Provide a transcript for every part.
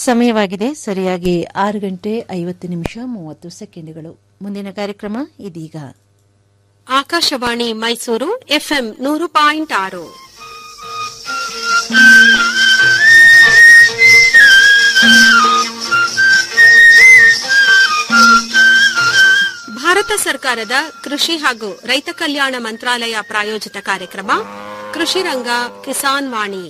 ಸಮಯವಾಗಿದೆ ಸರಿಯಾಗಿ ಆರು ಗಂಟೆ ಐವತ್ತು ನಿಮಿಷ ಮೂವತ್ತು ಸೆಕೆಂಡ್ಗಳು ಮುಂದಿನ ಕಾರ್ಯಕ್ರಮ ಇದೀಗ ಆಕಾಶವಾಣಿ ಮೈಸೂರು ಎಫ್ಎಂ ನೂರು ಪಾಯಿಂಟ್ ಆರು ಭಾರತ ಸರ್ಕಾರದ ಕೃಷಿ ಹಾಗೂ ರೈತ ಕಲ್ಯಾಣ ಮಂತ್ರಾಲಯ ಪ್ರಾಯೋಜಿತ ಕಾರ್ಯಕ್ರಮ ಕೃಷಿ ರಂಗ ಕಿಸಾನ್ ವಾಣಿ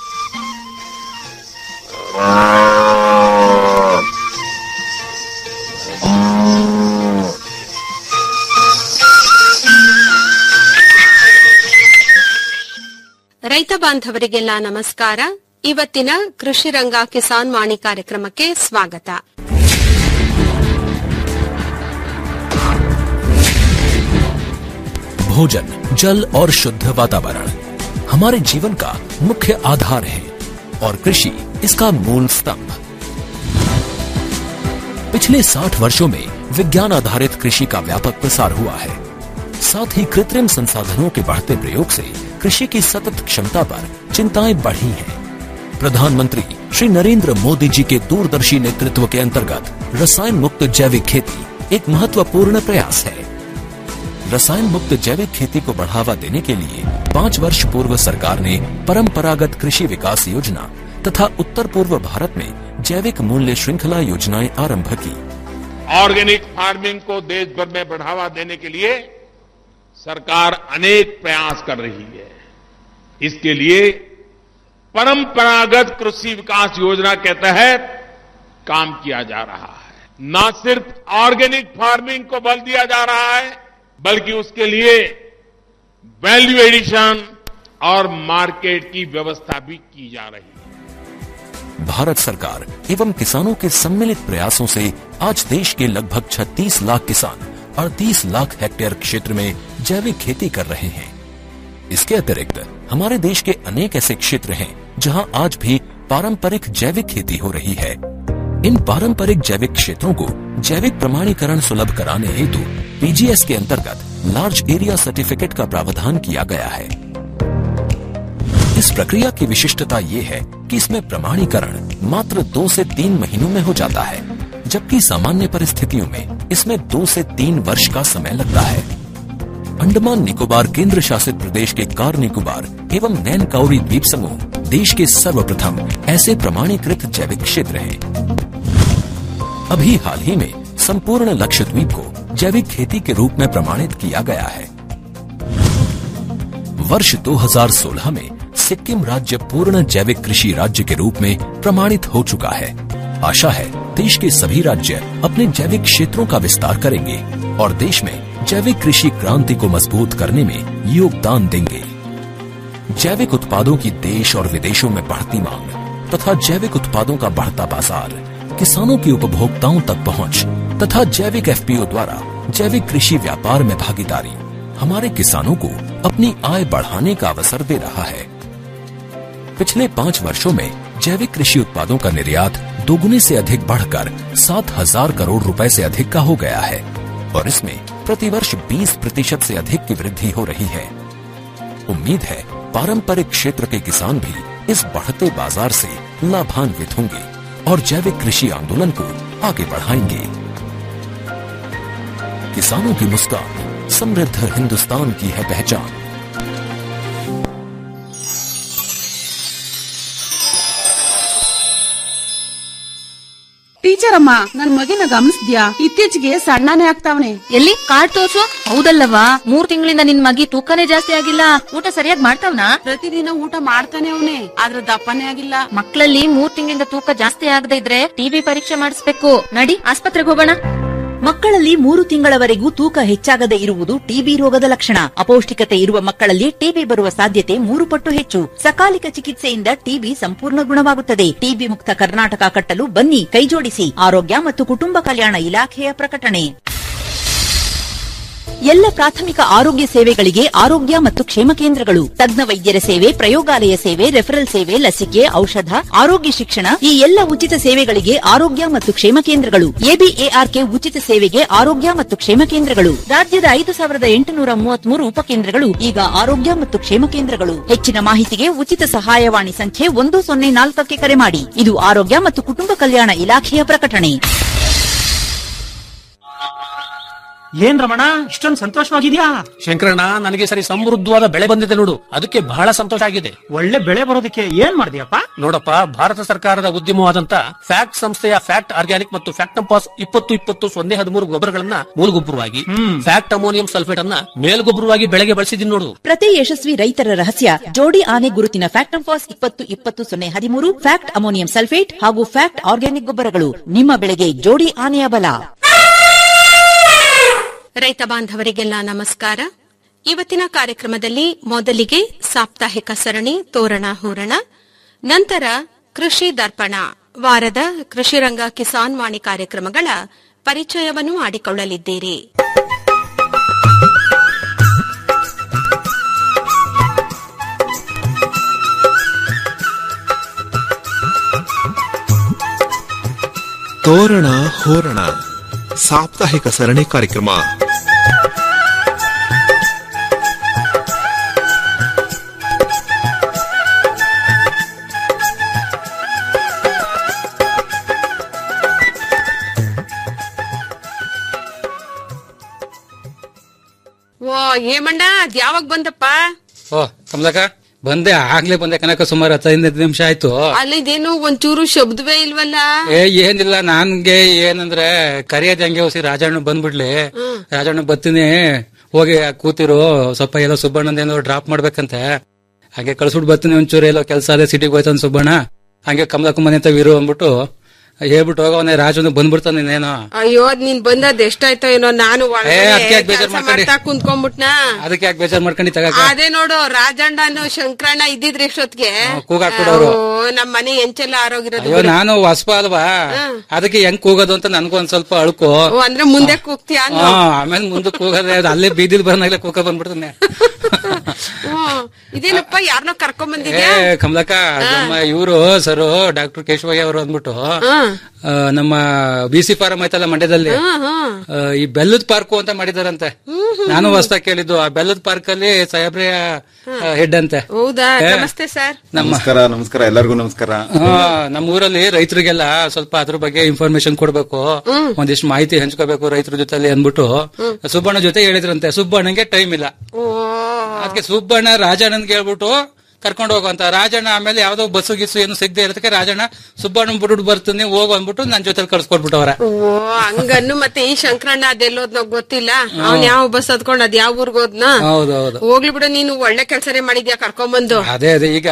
ರೈತ ಬಾಂಧವರಿಗೆಲ್ಲ ನಮಸ್ಕಾರ ಇವತ್ತಿನ ಕೃಷಿ ರಂಗ ಕಿಸಾನ್ ವಾಣಿ ಕಾರ್ಯಕ್ರಮಕ್ಕೆ ಸ್ವಾಗತ भोजन जल और शुद्ध वातावरण हमारे जीवन का मुख्य आधार है और कृषि इसका मूल स्तंभ पिछले 60 वर्षों में विज्ञान आधारित कृषि का व्यापक प्रसार हुआ है साथ ही कृत्रिम संसाधनों के बढ़ते प्रयोग से कृषि की सतत क्षमता पर चिंताएं बढ़ी हैं। प्रधानमंत्री श्री नरेंद्र मोदी जी के दूरदर्शी नेतृत्व के अंतर्गत रसायन मुक्त जैविक खेती एक महत्वपूर्ण प्रयास है रसायन मुक्त जैविक खेती को बढ़ावा देने के लिए पाँच वर्ष पूर्व सरकार ने परंपरागत कृषि विकास योजना तथा उत्तर पूर्व भारत में जैविक मूल्य श्रृंखला योजनाएं आरंभ की ऑर्गेनिक फार्मिंग को देश भर में बढ़ावा देने के लिए सरकार अनेक प्रयास कर रही है इसके लिए परंपरागत कृषि विकास योजना के तहत काम किया जा रहा है न सिर्फ ऑर्गेनिक फार्मिंग को बल दिया जा रहा है बल्कि उसके लिए वैल्यू एडिशन और मार्केट की व्यवस्था भी की जा रही है भारत सरकार एवं किसानों के सम्मिलित प्रयासों से आज देश के लगभग 36 लाख किसान 38 लाख हेक्टेयर क्षेत्र में जैविक खेती कर रहे हैं इसके अतिरिक्त हमारे देश के अनेक ऐसे क्षेत्र हैं जहां आज भी पारंपरिक जैविक खेती हो रही है इन पारंपरिक जैविक क्षेत्रों को जैविक प्रमाणीकरण सुलभ कराने हेतु पीजीएस के अंतर्गत लार्ज एरिया सर्टिफिकेट का प्रावधान किया गया है इस प्रक्रिया की विशिष्टता ये है कि इसमें प्रमाणीकरण मात्र दो से तीन महीनों में हो जाता है जबकि सामान्य परिस्थितियों में इसमें दो से तीन वर्ष का समय लगता है अंडमान निकोबार केंद्र शासित प्रदेश के कार निकोबार एवं नैन काउरी द्वीप समूह देश के सर्वप्रथम ऐसे प्रमाणीकृत जैविक क्षेत्र हैं अभी हाल ही में संपूर्ण लक्षद्वीप को जैविक खेती के रूप में प्रमाणित किया गया है वर्ष 2016 में सिक्किम राज्य पूर्ण जैविक कृषि राज्य के रूप में प्रमाणित हो चुका है आशा है देश के सभी राज्य अपने जैविक क्षेत्रों का विस्तार करेंगे और देश में जैविक कृषि क्रांति को मजबूत करने में योगदान देंगे जैविक उत्पादों की देश और विदेशों में बढ़ती मांग तथा जैविक उत्पादों का बढ़ता बाजार किसानों की उपभोक्ताओं तक पहुंच तथा जैविक एफपीओ द्वारा जैविक कृषि व्यापार में भागीदारी हमारे किसानों को अपनी आय बढ़ाने का अवसर दे रहा है पिछले पाँच वर्षों में जैविक कृषि उत्पादों का निर्यात दोगुने से अधिक बढ़कर सात हजार करोड़ रुपए से अधिक का हो गया है और इसमें प्रतिवर्ष 20 प्रतिशत से अधिक की वृद्धि हो रही है उम्मीद है पारंपरिक क्षेत्र के किसान भी इस बढ़ते बाजार से लाभान्वित होंगे और जैविक कृषि आंदोलन को आगे बढ़ाएंगे किसानों की मुस्कान समृद्ध हिंदुस्तान की है पहचान ಟೀಚರ್ ಅಮ್ಮ ನನ್ ಮಗಿನ ಗಮನಿಸ್ದ್ಯಾ ಇತ್ತೀಚೆಗೆ ಸಣ್ಣನೇ ಆಗ್ತಾವನೆ ಎಲ್ಲಿ ಕಾರ್ಡ್ ತೋರ್ಸು ಹೌದಲ್ಲವಾ ಮೂರ್ ತಿಂಗಳಿಂದ ನಿನ್ ಮಗಿ ತೂಕನೇ ಜಾಸ್ತಿ ಆಗಿಲ್ಲ ಊಟ ಸರಿಯಾಗಿ ಮಾಡ್ತಾವ್ನಾ ಪ್ರತಿದಿನ ಊಟ ಮಾಡ್ತಾನೆ ಅವನೇ ಆದ್ರ ದಪ್ಪನೇ ಆಗಿಲ್ಲ ಮಕ್ಕಳಲ್ಲಿ ಮೂರ್ ತಿಂಗಳಿಂದ ತೂಕ ಜಾಸ್ತಿ ಆಗದೆ ಇದ್ರೆ ಟಿಬಿ ಪರೀಕ್ಷೆ ಮಾಡಿಸ್ಬೇಕು ನಡಿ ಆಸ್ಪತ್ರೆಗೆ ಹೋಗೋಣ ಮಕ್ಕಳಲ್ಲಿ ಮೂರು ತಿಂಗಳವರೆಗೂ ತೂಕ ಹೆಚ್ಚಾಗದೆ ಇರುವುದು ಟಿಬಿ ರೋಗದ ಲಕ್ಷಣ ಅಪೌಷ್ಟಿಕತೆ ಇರುವ ಮಕ್ಕಳಲ್ಲಿ ಟಿಬಿ ಬರುವ ಸಾಧ್ಯತೆ ಮೂರು ಪಟ್ಟು ಹೆಚ್ಚು ಸಕಾಲಿಕ ಚಿಕಿತ್ಸೆಯಿಂದ ಟಿಬಿ ಸಂಪೂರ್ಣ ಗುಣವಾಗುತ್ತದೆ ಟಿಬಿ ಮುಕ್ತ ಕರ್ನಾಟಕ ಕಟ್ಟಲು ಬನ್ನಿ ಕೈಜೋಡಿಸಿ ಆರೋಗ್ಯ ಮತ್ತು ಕುಟುಂಬ ಕಲ್ಯಾಣ ಇಲಾಖೆಯ ಪ್ರಕಟಣೆ ಎಲ್ಲ ಪ್ರಾಥಮಿಕ ಆರೋಗ್ಯ ಸೇವೆಗಳಿಗೆ ಆರೋಗ್ಯ ಮತ್ತು ಕ್ಷೇಮ ಕೇಂದ್ರಗಳು ತಜ್ಞ ವೈದ್ಯರ ಸೇವೆ ಪ್ರಯೋಗಾಲಯ ಸೇವೆ ರೆಫರಲ್ ಸೇವೆ ಲಸಿಕೆ ಔಷಧ ಆರೋಗ್ಯ ಶಿಕ್ಷಣ ಈ ಎಲ್ಲ ಉಚಿತ ಸೇವೆಗಳಿಗೆ ಆರೋಗ್ಯ ಮತ್ತು ಕ್ಷೇಮ ಕೇಂದ್ರಗಳು ಎಬಿಎಆರ್ಕೆ ಉಚಿತ ಸೇವೆಗೆ ಆರೋಗ್ಯ ಮತ್ತು ಕ್ಷೇಮ ಕೇಂದ್ರಗಳು ರಾಜ್ಯದ ಐದು ಸಾವಿರದ ಎಂಟುನೂರ ಮೂವತ್ಮೂರು ಉಪಕೇಂದ್ರಗಳು ಈಗ ಆರೋಗ್ಯ ಮತ್ತು ಕ್ಷೇಮ ಕೇಂದ್ರಗಳು ಹೆಚ್ಚಿನ ಮಾಹಿತಿಗೆ ಉಚಿತ ಸಹಾಯವಾಣಿ ಸಂಖ್ಯೆ ಒಂದು ಸೊನ್ನೆ ನಾಲ್ಕಕ್ಕೆ ಕರೆ ಮಾಡಿ ಇದು ಆರೋಗ್ಯ ಮತ್ತು ಕುಟುಂಬ ಕಲ್ಯಾಣ ಇಲಾಖೆಯ ಪ್ರಕಟಣೆ ಏನ್ ರಮಣ ಇಷ್ಟೊಂದು ಸಂತೋಷವಾಗಿದ್ಯಾ ಶಂಕರಣ್ಣ ನನಗೆ ಸರಿ ಸಮೃದ್ಧವಾದ ಬೆಳೆ ಬಂದಿದೆ ನೋಡು ಅದಕ್ಕೆ ಬಹಳ ಸಂತೋಷ ಆಗಿದೆ ಒಳ್ಳೆ ಬೆಳೆ ಬರೋದಕ್ಕೆ ಏನ್ ಮಾಡಿದ್ಯಪ್ಪ ನೋಡಪ್ಪ ಭಾರತ ಸರ್ಕಾರದ ಉದ್ಯಮವಾದಂತ ಫ್ಯಾಕ್ಟ್ ಸಂಸ್ಥೆಯ ಫ್ಯಾಕ್ಟ್ ಆರ್ಗ್ಯಾನಿಕ್ ಮತ್ತು ಫ್ಯಾಕ್ಟ್ ಪಾಸ್ ಇಪ್ಪತ್ತು ಇಪ್ಪತ್ತು ಸೊನ್ನೆ ಹದಿಮೂರು ಗೊಬ್ಬರಗಳನ್ನ ಮೂಲಗೊಬ್ಬರವಾಗಿ ಫ್ಯಾಕ್ಟ್ ಅಮೋನಿಯಂ ಸಲ್ಫೇಟ್ ಅನ್ನ ಮೇಲ್ಗೊಬ್ಬರವಾಗಿ ಬೆಳೆಗೆ ಬಳಸಿದೀನಿ ನೋಡು ಪ್ರತಿ ಯಶಸ್ವಿ ರೈತರ ರಹಸ್ಯ ಜೋಡಿ ಆನೆ ಗುರುತಿನ ಫ್ಯಾಕ್ಟ್ ಫಾಸ್ ಇಪ್ಪತ್ತು ಇಪ್ಪತ್ತು ಸೊನ್ನೆ ಹದಿಮೂರು ಫ್ಯಾಕ್ಟ್ ಅಮೋನಿಯಂ ಸಲ್ಫೇಟ್ ಹಾಗೂ ಫ್ಯಾಕ್ಟ್ ಆರ್ಗ್ಯಾನಿಕ್ ಗೊಬ್ಬರಗಳು ನಿಮ್ಮ ಬೆಳೆಗೆ ಜೋಡಿ ಆನೆಯ ಬಲ ರೈತ ಬಾಂಧವರಿಗೆಲ್ಲ ನಮಸ್ಕಾರ ಇವತ್ತಿನ ಕಾರ್ಯಕ್ರಮದಲ್ಲಿ ಮೊದಲಿಗೆ ಸಾಪ್ತಾಹಿಕ ಸರಣಿ ತೋರಣ ಹೂರಣ ನಂತರ ಕೃಷಿ ದರ್ಪಣ ವಾರದ ಕೃಷಿರಂಗ ಕಿಸಾನ್ ವಾಣಿ ಕಾರ್ಯಕ್ರಮಗಳ ಪರಿಚಯವನ್ನು ಮಾಡಿಕೊಳ್ಳಲಿದ್ದೀರಿ ತೋರಣ ಹೋರಣ ಸಾಪ್ತಾಹಿಕ ಸರಣಿ ಕಾರ್ಯಕ್ರಮ ಓ ಏಮಣ್ಣ ಅದ್ ಯಾವಾಗ ಬಂದಪ್ಪ ಓ ಕಮಲಕ್ಕ ಬಂದೆ ಆಗ್ಲೇ ಬಂದೆ ಕನಕ ಸುಮಾರು ಹತ್ತೈದು ನಿಮಿಷ ಆಯ್ತು ಅಲ್ಲಿದೇನು ಒಂಚೂರು ಶಬ್ದವೇ ಇಲ್ವಲ್ಲ ಏ ಏನಿಲ್ಲ ನನ್ಗೆ ಏನಂದ್ರೆ ಕರಿಯೋದ್ ಹೆಂಗೆ ಹೊಸಿ ರಾಜಣ್ಣ ಬಂದ್ಬಿಡ್ಲಿ ರಾಜಣ್ಣ ಬರ್ತೀನಿ ಹೋಗಿ ಕೂತಿರು ಸ್ವಲ್ಪ ಎಲ್ಲೋ ಸುಬ್ಬಣ್ಣಂದ ಏನೋ ಡ್ರಾಪ್ ಮಾಡ್ಬೇಕಂತೆ ಹಾಗೆ ಕಳ್ಸ್ಬಿಟ್ಟು ಬರ್ತೀನಿ ಒಂಚೂರು ಎಲ್ಲೋ ಕೆಲಸ ಅದೇ ಸಿಟಿಗೆ ಹೋಯ್ತಾನ ಸುಬ್ಬಣ್ಣ ಹಂಗೆ ಕಮಲಕ್ಕ ಮನೆ ಅಂತ ಇರು ಅಂದ್ಬಿಟ್ಟು ಹೇಳ್ಬಿಟ್ಟು ಹೋಗವನೆ ರಾಜನು ಬಂದ್ಬಿಡ್ತಾನೆ ಇನ್ನೇನೋ ಅಯ್ಯೋ ಅದ್ ನೀನ್ ಬಂದದ್ ಎಷ್ಟಾಯ್ತೋ ಏನೋ ನಾನು ಏ, ಅದ್ಕೆ ಯಾಕ್ ಬೇಜಾರ್ ಕೆಲಸ ಮಾಡ್ಕೊಂಡಿ? ಮಾಡ್ತಾ ಕುಂತ್ಕೊಂಡ್ಬಿಟ್ನಾ ಅದಕ್ಕೆ ಯಾಕೆ ಬೇಜಾರ್ ಮಾಡ್ಕೊಂಡು ತಗಕ ಅದೇ ನೋಡು ರಾಜಣ್ಣನು ಶಂಕರಣ್ಣ ಇದ್ದಿದ್ರೆ ಇಷ್ಟೊತ್ತಿಗೆ ಕೂಗಾಕ್ಬಿಡೋರು. ಓ, ನಮ್ ಮನೆ ಎಂಚೆಲ್ಲ ಆರೋಗಿರೋದು ಅಯ್ಯೋ ನಾನು ಹೊಸಪ ಅಲ್ವಾ ಅದಕ್ಕೆ ಹೆಂಗ್ ಕೂಗೋದು ಅಂತ ನನ್ಗೂ ಒಂದ್ ಸ್ವಲ್ಪ ಅಳ್ಕೋ ಓ, ಅಂದ್ರೆ ಮುಂದೆ ಕೂಗ್ತೀಯ ಅನ್ನೋ. ಹಾ ಆಮೇಲೆ ಮುಂದಕ್ಕೆ ಹೋಗದೆ ಅದು ಅಲ್ಲೇ ಬೀದಿಲ್ ಬಂದಾಗಲೇ ಕೂಕ ಬಂದ್ಬಿಡ್ತಾನೆ ಹ್ಮ್. ಇದೇನಪ್ಪ ಯಾರನ್ನೋ ಕರ್ಕೊಂಡ್ ಏ ಬಂದಿದ್ಯಾ ಕಮಲಕ್ಕ ನಮ್ಮ ಇವರು ಸರು ಡಾಕ್ಟರ್ ಕೇಶವಯ್ಯ ಅವರು ಅಂದ್ಬಿಟ್ಟು ಹ್ಮ್. ಆ, ನಮ್ಮ ಬಿ ಸಿ ಫಾರಂ ಐತಲ್ಲ ಮಂಡ್ಯದಲ್ಲಿ ಹ್ಮ್, ಹ್ಮ್. ಆ, ಈ ಬೆಲ್ಲದ ಪಾರ್ಕು ಅಂತ ಮಾಡಿದಾರಂತೆ ನಾನು ಹೊಸ್ದಾಗ್ ಕೇಳಿದ್ದು ಆ ಬೆಲ್ಲದ ಪಾರ್ಕ್ ಅಲ್ಲಿ ಸಾಹೇಬ್ರೆಯ ಹೆಡ್ ಅಂತೆ ಹೌದಾ ಏ, ನಮಸ್ತೆ ಸರ್ ನಮ್ಮ ನಮಸ್ಕಾರ ನಮಸ್ಕಾರ ಎಲ್ಲರಿಗೂ ನಮಸ್ಕಾರ ಆ, ನಮ್ಮ ಊರಲ್ಲಿ ರೈತರಿಗೆಲ್ಲ ಸ್ವಲ್ಪ ಅದ್ರ ಬಗ್ಗೆ ಇನ್ಫಾರ್ಮೇಶನ್ ಕೊಡ್ಬೇಕು ಒಂದಿಷ್ಟು ಮಾಹಿತಿ ಹಂಚ್ಕೋಬೇಕು ರೈತರ ಜೊತೆಲಿ ಅಂದ್ಬಿಟ್ಟು ಸುಬ್ಬಣ್ಣ ಜೊತೆ ಹೇಳಿದ್ರಂತೆ ಸುಬ್ಬಣ್ಣಂಗೆ ಟೈಮ್ ಇಲ್ಲ ಅದಕ್ಕೆ ಸುಬ್ಬಣ್ಣ ರಾಜಣ್ಣನ್ಗೆ ಹೇಳ್ಬಿಟ್ಟು ಕರ್ಕೊಂಡು ಹೋಗುವಂತ ರಾಜಣ್ಣ ಆಮೇಲೆ ಯಾವ್ದೋ ಬಸ್ಸು ಗಿಸ್ಸು ಏನು ಸಿಗದೆ ಇರೋದಕ್ಕೆ ರಾಜಣ್ಣ ಸುಬ್ಬಣ್ಣ ಬಿಟ್ಟು ಬರ್ತೀನಿ ಹೋಗು ಅಂದ್ಬಿಟ್ಟು ನನ್ ಜೊತೆ ಕಳ್ಸ್ಕೊಟ್ಬಿಟ್ಟವ್ರ ಓ ಹಂಗನ್ನು ಮತ್ತೆ ಈ ಶಂಕರಣ್ಣ ಅದೆಲ್ಲೋದ್ ನಾವ್ ಗೊತ್ತಿಲ್ಲ ಅವ್ನ್ ಯಾವ ಬಸ್ ಹತ್ಕೊಂಡ್ ಅದ್ ಯಾವ ಊರ್ಗ್ ಹೋದ್ನಾ ಹೌದೌದು ಹೋಗ್ಲಿ ಬಿಡು ನೀನು ಒಳ್ಳೆ ಕೆಲ್ಸನೇ ಮಾಡಿದ್ಯಾ ಕರ್ಕೊಂಬಂದು ಅದೇ ಅದೇ ಈಗ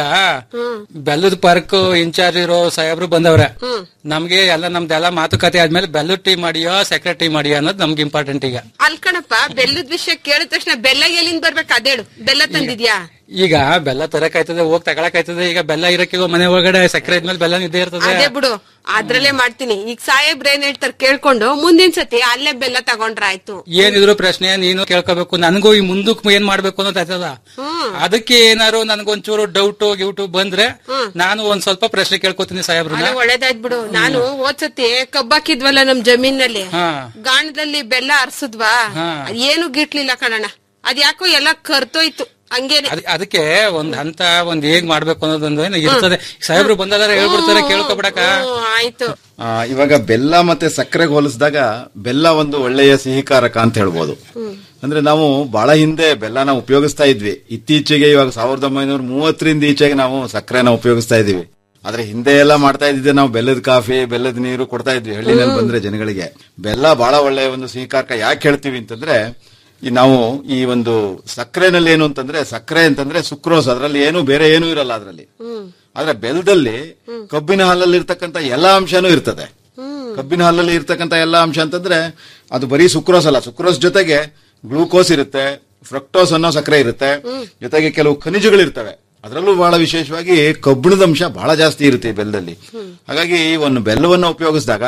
ಬೆಲ್ಲದ ಪಾರ್ಕ್ ಇನ್ಚಾರ್ಜ್ ಇರೋ ಸಾಹೇಬ್ರು ಬಂದವ್ರೆ ನಮ್ಗೆ ಎಲ್ಲ ನಮ್ದೆಲ್ಲ ಮಾತುಕತೆ ಆದ್ಮೇಲೆ ಬೆಲ್ಲದ ಟೀ ಮಾಡಿಯೋ ಸೆಕ್ರೆಟ್ ಟೀ ಮಾಡಿಯೋ ಅನ್ನೋದು ನಮ್ಗೆ ಇಂಪಾರ್ಟೆಂಟ್ ಈಗ ಅಲ್ ಕಣಪ್ಪ ಬೆಲ್ಲದ ವಿಷಯ ಕೇಳಿದ ತಕ್ಷಣ ಬೆಲ್ಲ ಎಲ್ಲಿಂದ ಬರ್ಬೇಕು ಅದೇಳು ಬೆಲ್ಲ ತಂದಿದ್ಯಾ ಈಗ ಬೆಲ್ಲ ತರಕಾಯ್ತದೆ ಹೋಗ್ ತಗೊಳಕಾಯ್ತದೆ ಈಗ ಬೆಲ್ಲ ಇರಕ್ಕೆ ಮನೆ ಒಳಗಡೆ ಸಕ್ಕರೆ ಇದ್ಮೇಲೆ ಬೆಲ್ಲ ಇದ್ದೇ ಇರ್ತದೆ ಅದೇ ಬಿಡು ಅದ್ರಲ್ಲೇ ಮಾಡ್ತೀನಿ ಈಗ ಸಾಹೇಬ್ರ ಏನ್ ಹೇಳ್ತಾರೆ ಕೇಳ್ಕೊಂಡು ಮುಂದಿನ ಸತಿ ಅಲ್ಲೇ ಬೆಲ್ಲ ತಗೊಂಡ್ರಾಯ್ತು ಏನಿದ್ರು ಪ್ರಶ್ನೆ ನೀನು ಕೇಳ್ಕೋಬೇಕು ನನಗೂ ಈ ಮುಂದಕ್ ಏನ್ ಮಾಡ್ಬೇಕು ಅನ್ನೋದು ಆಯ್ತದ ಅದಕ್ಕೆ ಏನಾರು ನನ್ಗೊಂಚೂರು ಡೌಟ್ ಗಿೌಟು ಬಂದ್ರೆ ನಾನು ಒಂದ್ ಸ್ವಲ್ಪ ಪ್ರಶ್ನೆ ಕೇಳ್ಕೊತೀನಿ ಸಾಹೇಬ್ರನ್ನ ಅಲ್ಲ ಒಳ್ಳೇದಾಯ್ತು ಬಿಡು ನಾನು ಹೋದ್ಸತಿ ಕಬ್ಬಾಕಿದ್ವಲ್ಲ ನಮ್ ಜಮೀನಲ್ಲಿ ಹಾ ಗಾಣದಲ್ಲಿ ಬೆಲ್ಲ ಅರ್ಸದ್ವಾ ಹಾ. ಅದ್ ಏನು ಗಿಟ್ಲಿಲ್ಲ ಕಣಣ್ಣ ಅದ್ ಯಾಕೋ ಎಲ್ಲ ಕರ್ತೋಯ್ತು ಹಂಗೇನೆ ಅದ್- ಅದಕ್ಕೆ ಒಂದ್ ಹಂತ ಒಂದ್ ಹೇಗ್ ಮಾಡ್ಬೇಕು ಅನ್ನೋದೊಂದು ಏನೋ ಇರ್ತದೆ ಸಾಹೇಬ್ರು ಬಂದಲ್ಲ ಹೇಳ್ಬಿಡ್ತಾರೆ ಕೇಳ್ಕೊಬಿಡಕ ಹ್ಮ್, ಆಯ್ತು ಆ, ಇವಾಗ ಬೆಲ್ಲ ಮತ್ತೆ ಸಕ್ಕರೆಗೆ ಹೋಲಿಸಿದಾಗ ಬೆಲ್ಲ ಒಂದು ಒಳ್ಳೆಯ ಸಿಹಿಕಾರಕ ಅಂತ ಹೇಳ್ಬೋದು ಅಂದ್ರೆ ನಾವು ಬಹಳ ಹಿಂದೆ ಬೆಲ್ಲನ ಉಪಯೋಗಿಸ್ತಾ ಇದ್ವಿ ಇತ್ತೀಚೆಗೆ ಇವಾಗ ಸಾವಿರದ ಒಂಬೈನೂರ ಮೂವತ್ತರಿಂದ ಈಚೆಗೆ ನಾವು ಸಕ್ಕರೆನ ಉಪಯೋಗಿಸ್ತಾ ಇದೀವಿ ಆದ್ರೆ ಹಿಂದೆ ಎಲ್ಲ ಮಾಡ್ತಾ ಇದ್ದಿದ್ದೆ ನಾವು ಬೆಲ್ಲದ ಕಾಫಿ ಬೆಲ್ಲದ ನೀರು ಕೊಡ್ತಾ ಇದ್ವಿ ಹಳ್ಳಿನಲ್ಲಿ ಬಂದ್ರೆ ಜನಗಳಿಗೆ ಬೆಲ್ಲ ಬಹಳ ಒಳ್ಳೆಯ ಒಂದು ಸಿಹಿಕಾರಕ ಯಾಕೆ ಹೇಳ್ತೀವಿ ಅಂತಂದ್ರೆ ಈ ನಾವು ಈ ಒಂದು ಸಕ್ಕರೆನಲ್ಲಿ ಏನು ಅಂತಂದ್ರೆ ಸಕ್ಕರೆ ಅಂತಂದ್ರೆ ಸುಕ್ರೋಸ್ ಅದರಲ್ಲಿ ಏನು ಬೇರೆ ಏನೂ ಇರಲ್ಲ ಅದರಲ್ಲಿ ಆದ್ರೆ ಬೆಲ್ಲದಲ್ಲಿ ಕಬ್ಬಿನ ಹಾಲಲ್ಲಿ ಇರ್ತಕ್ಕಂಥ ಎಲ್ಲಾ ಅಂಶನೂ ಇರ್ತದೆ ಕಬ್ಬಿನ ಹಾಲಲ್ಲಿ ಇರ್ತಕ್ಕಂಥ ಎಲ್ಲಾ ಅಂಶ ಅಂತಂದ್ರೆ ಅದು ಬರೀ ಸುಕ್ರೋಸ್ ಅಲ್ಲ ಸುಕ್ರೋಸ್ ಜೊತೆಗೆ ಗ್ಲೂಕೋಸ್ ಇರುತ್ತೆ ಫ್ರಕ್ಟೋಸ್ ಅನ್ನೋ ಸಕ್ಕರೆ ಇರುತ್ತೆ ಜೊತೆಗೆ ಕೆಲವು ಖನಿಜಗಳು ಇರ್ತವೆ ಅದರಲ್ಲೂ ಬಹಳ ವಿಶೇಷವಾಗಿ ಕಬ್ಬಿಣದ ಅಂಶ ಬಹಳ ಜಾಸ್ತಿ ಇರುತ್ತೆ ಈ ಬೆಲ್ಲದಲ್ಲಿ ಹಾಗಾಗಿ ಈ ಒಂದು ಬೆಲ್ಲವನ್ನು ಉಪಯೋಗಿಸಿದಾಗ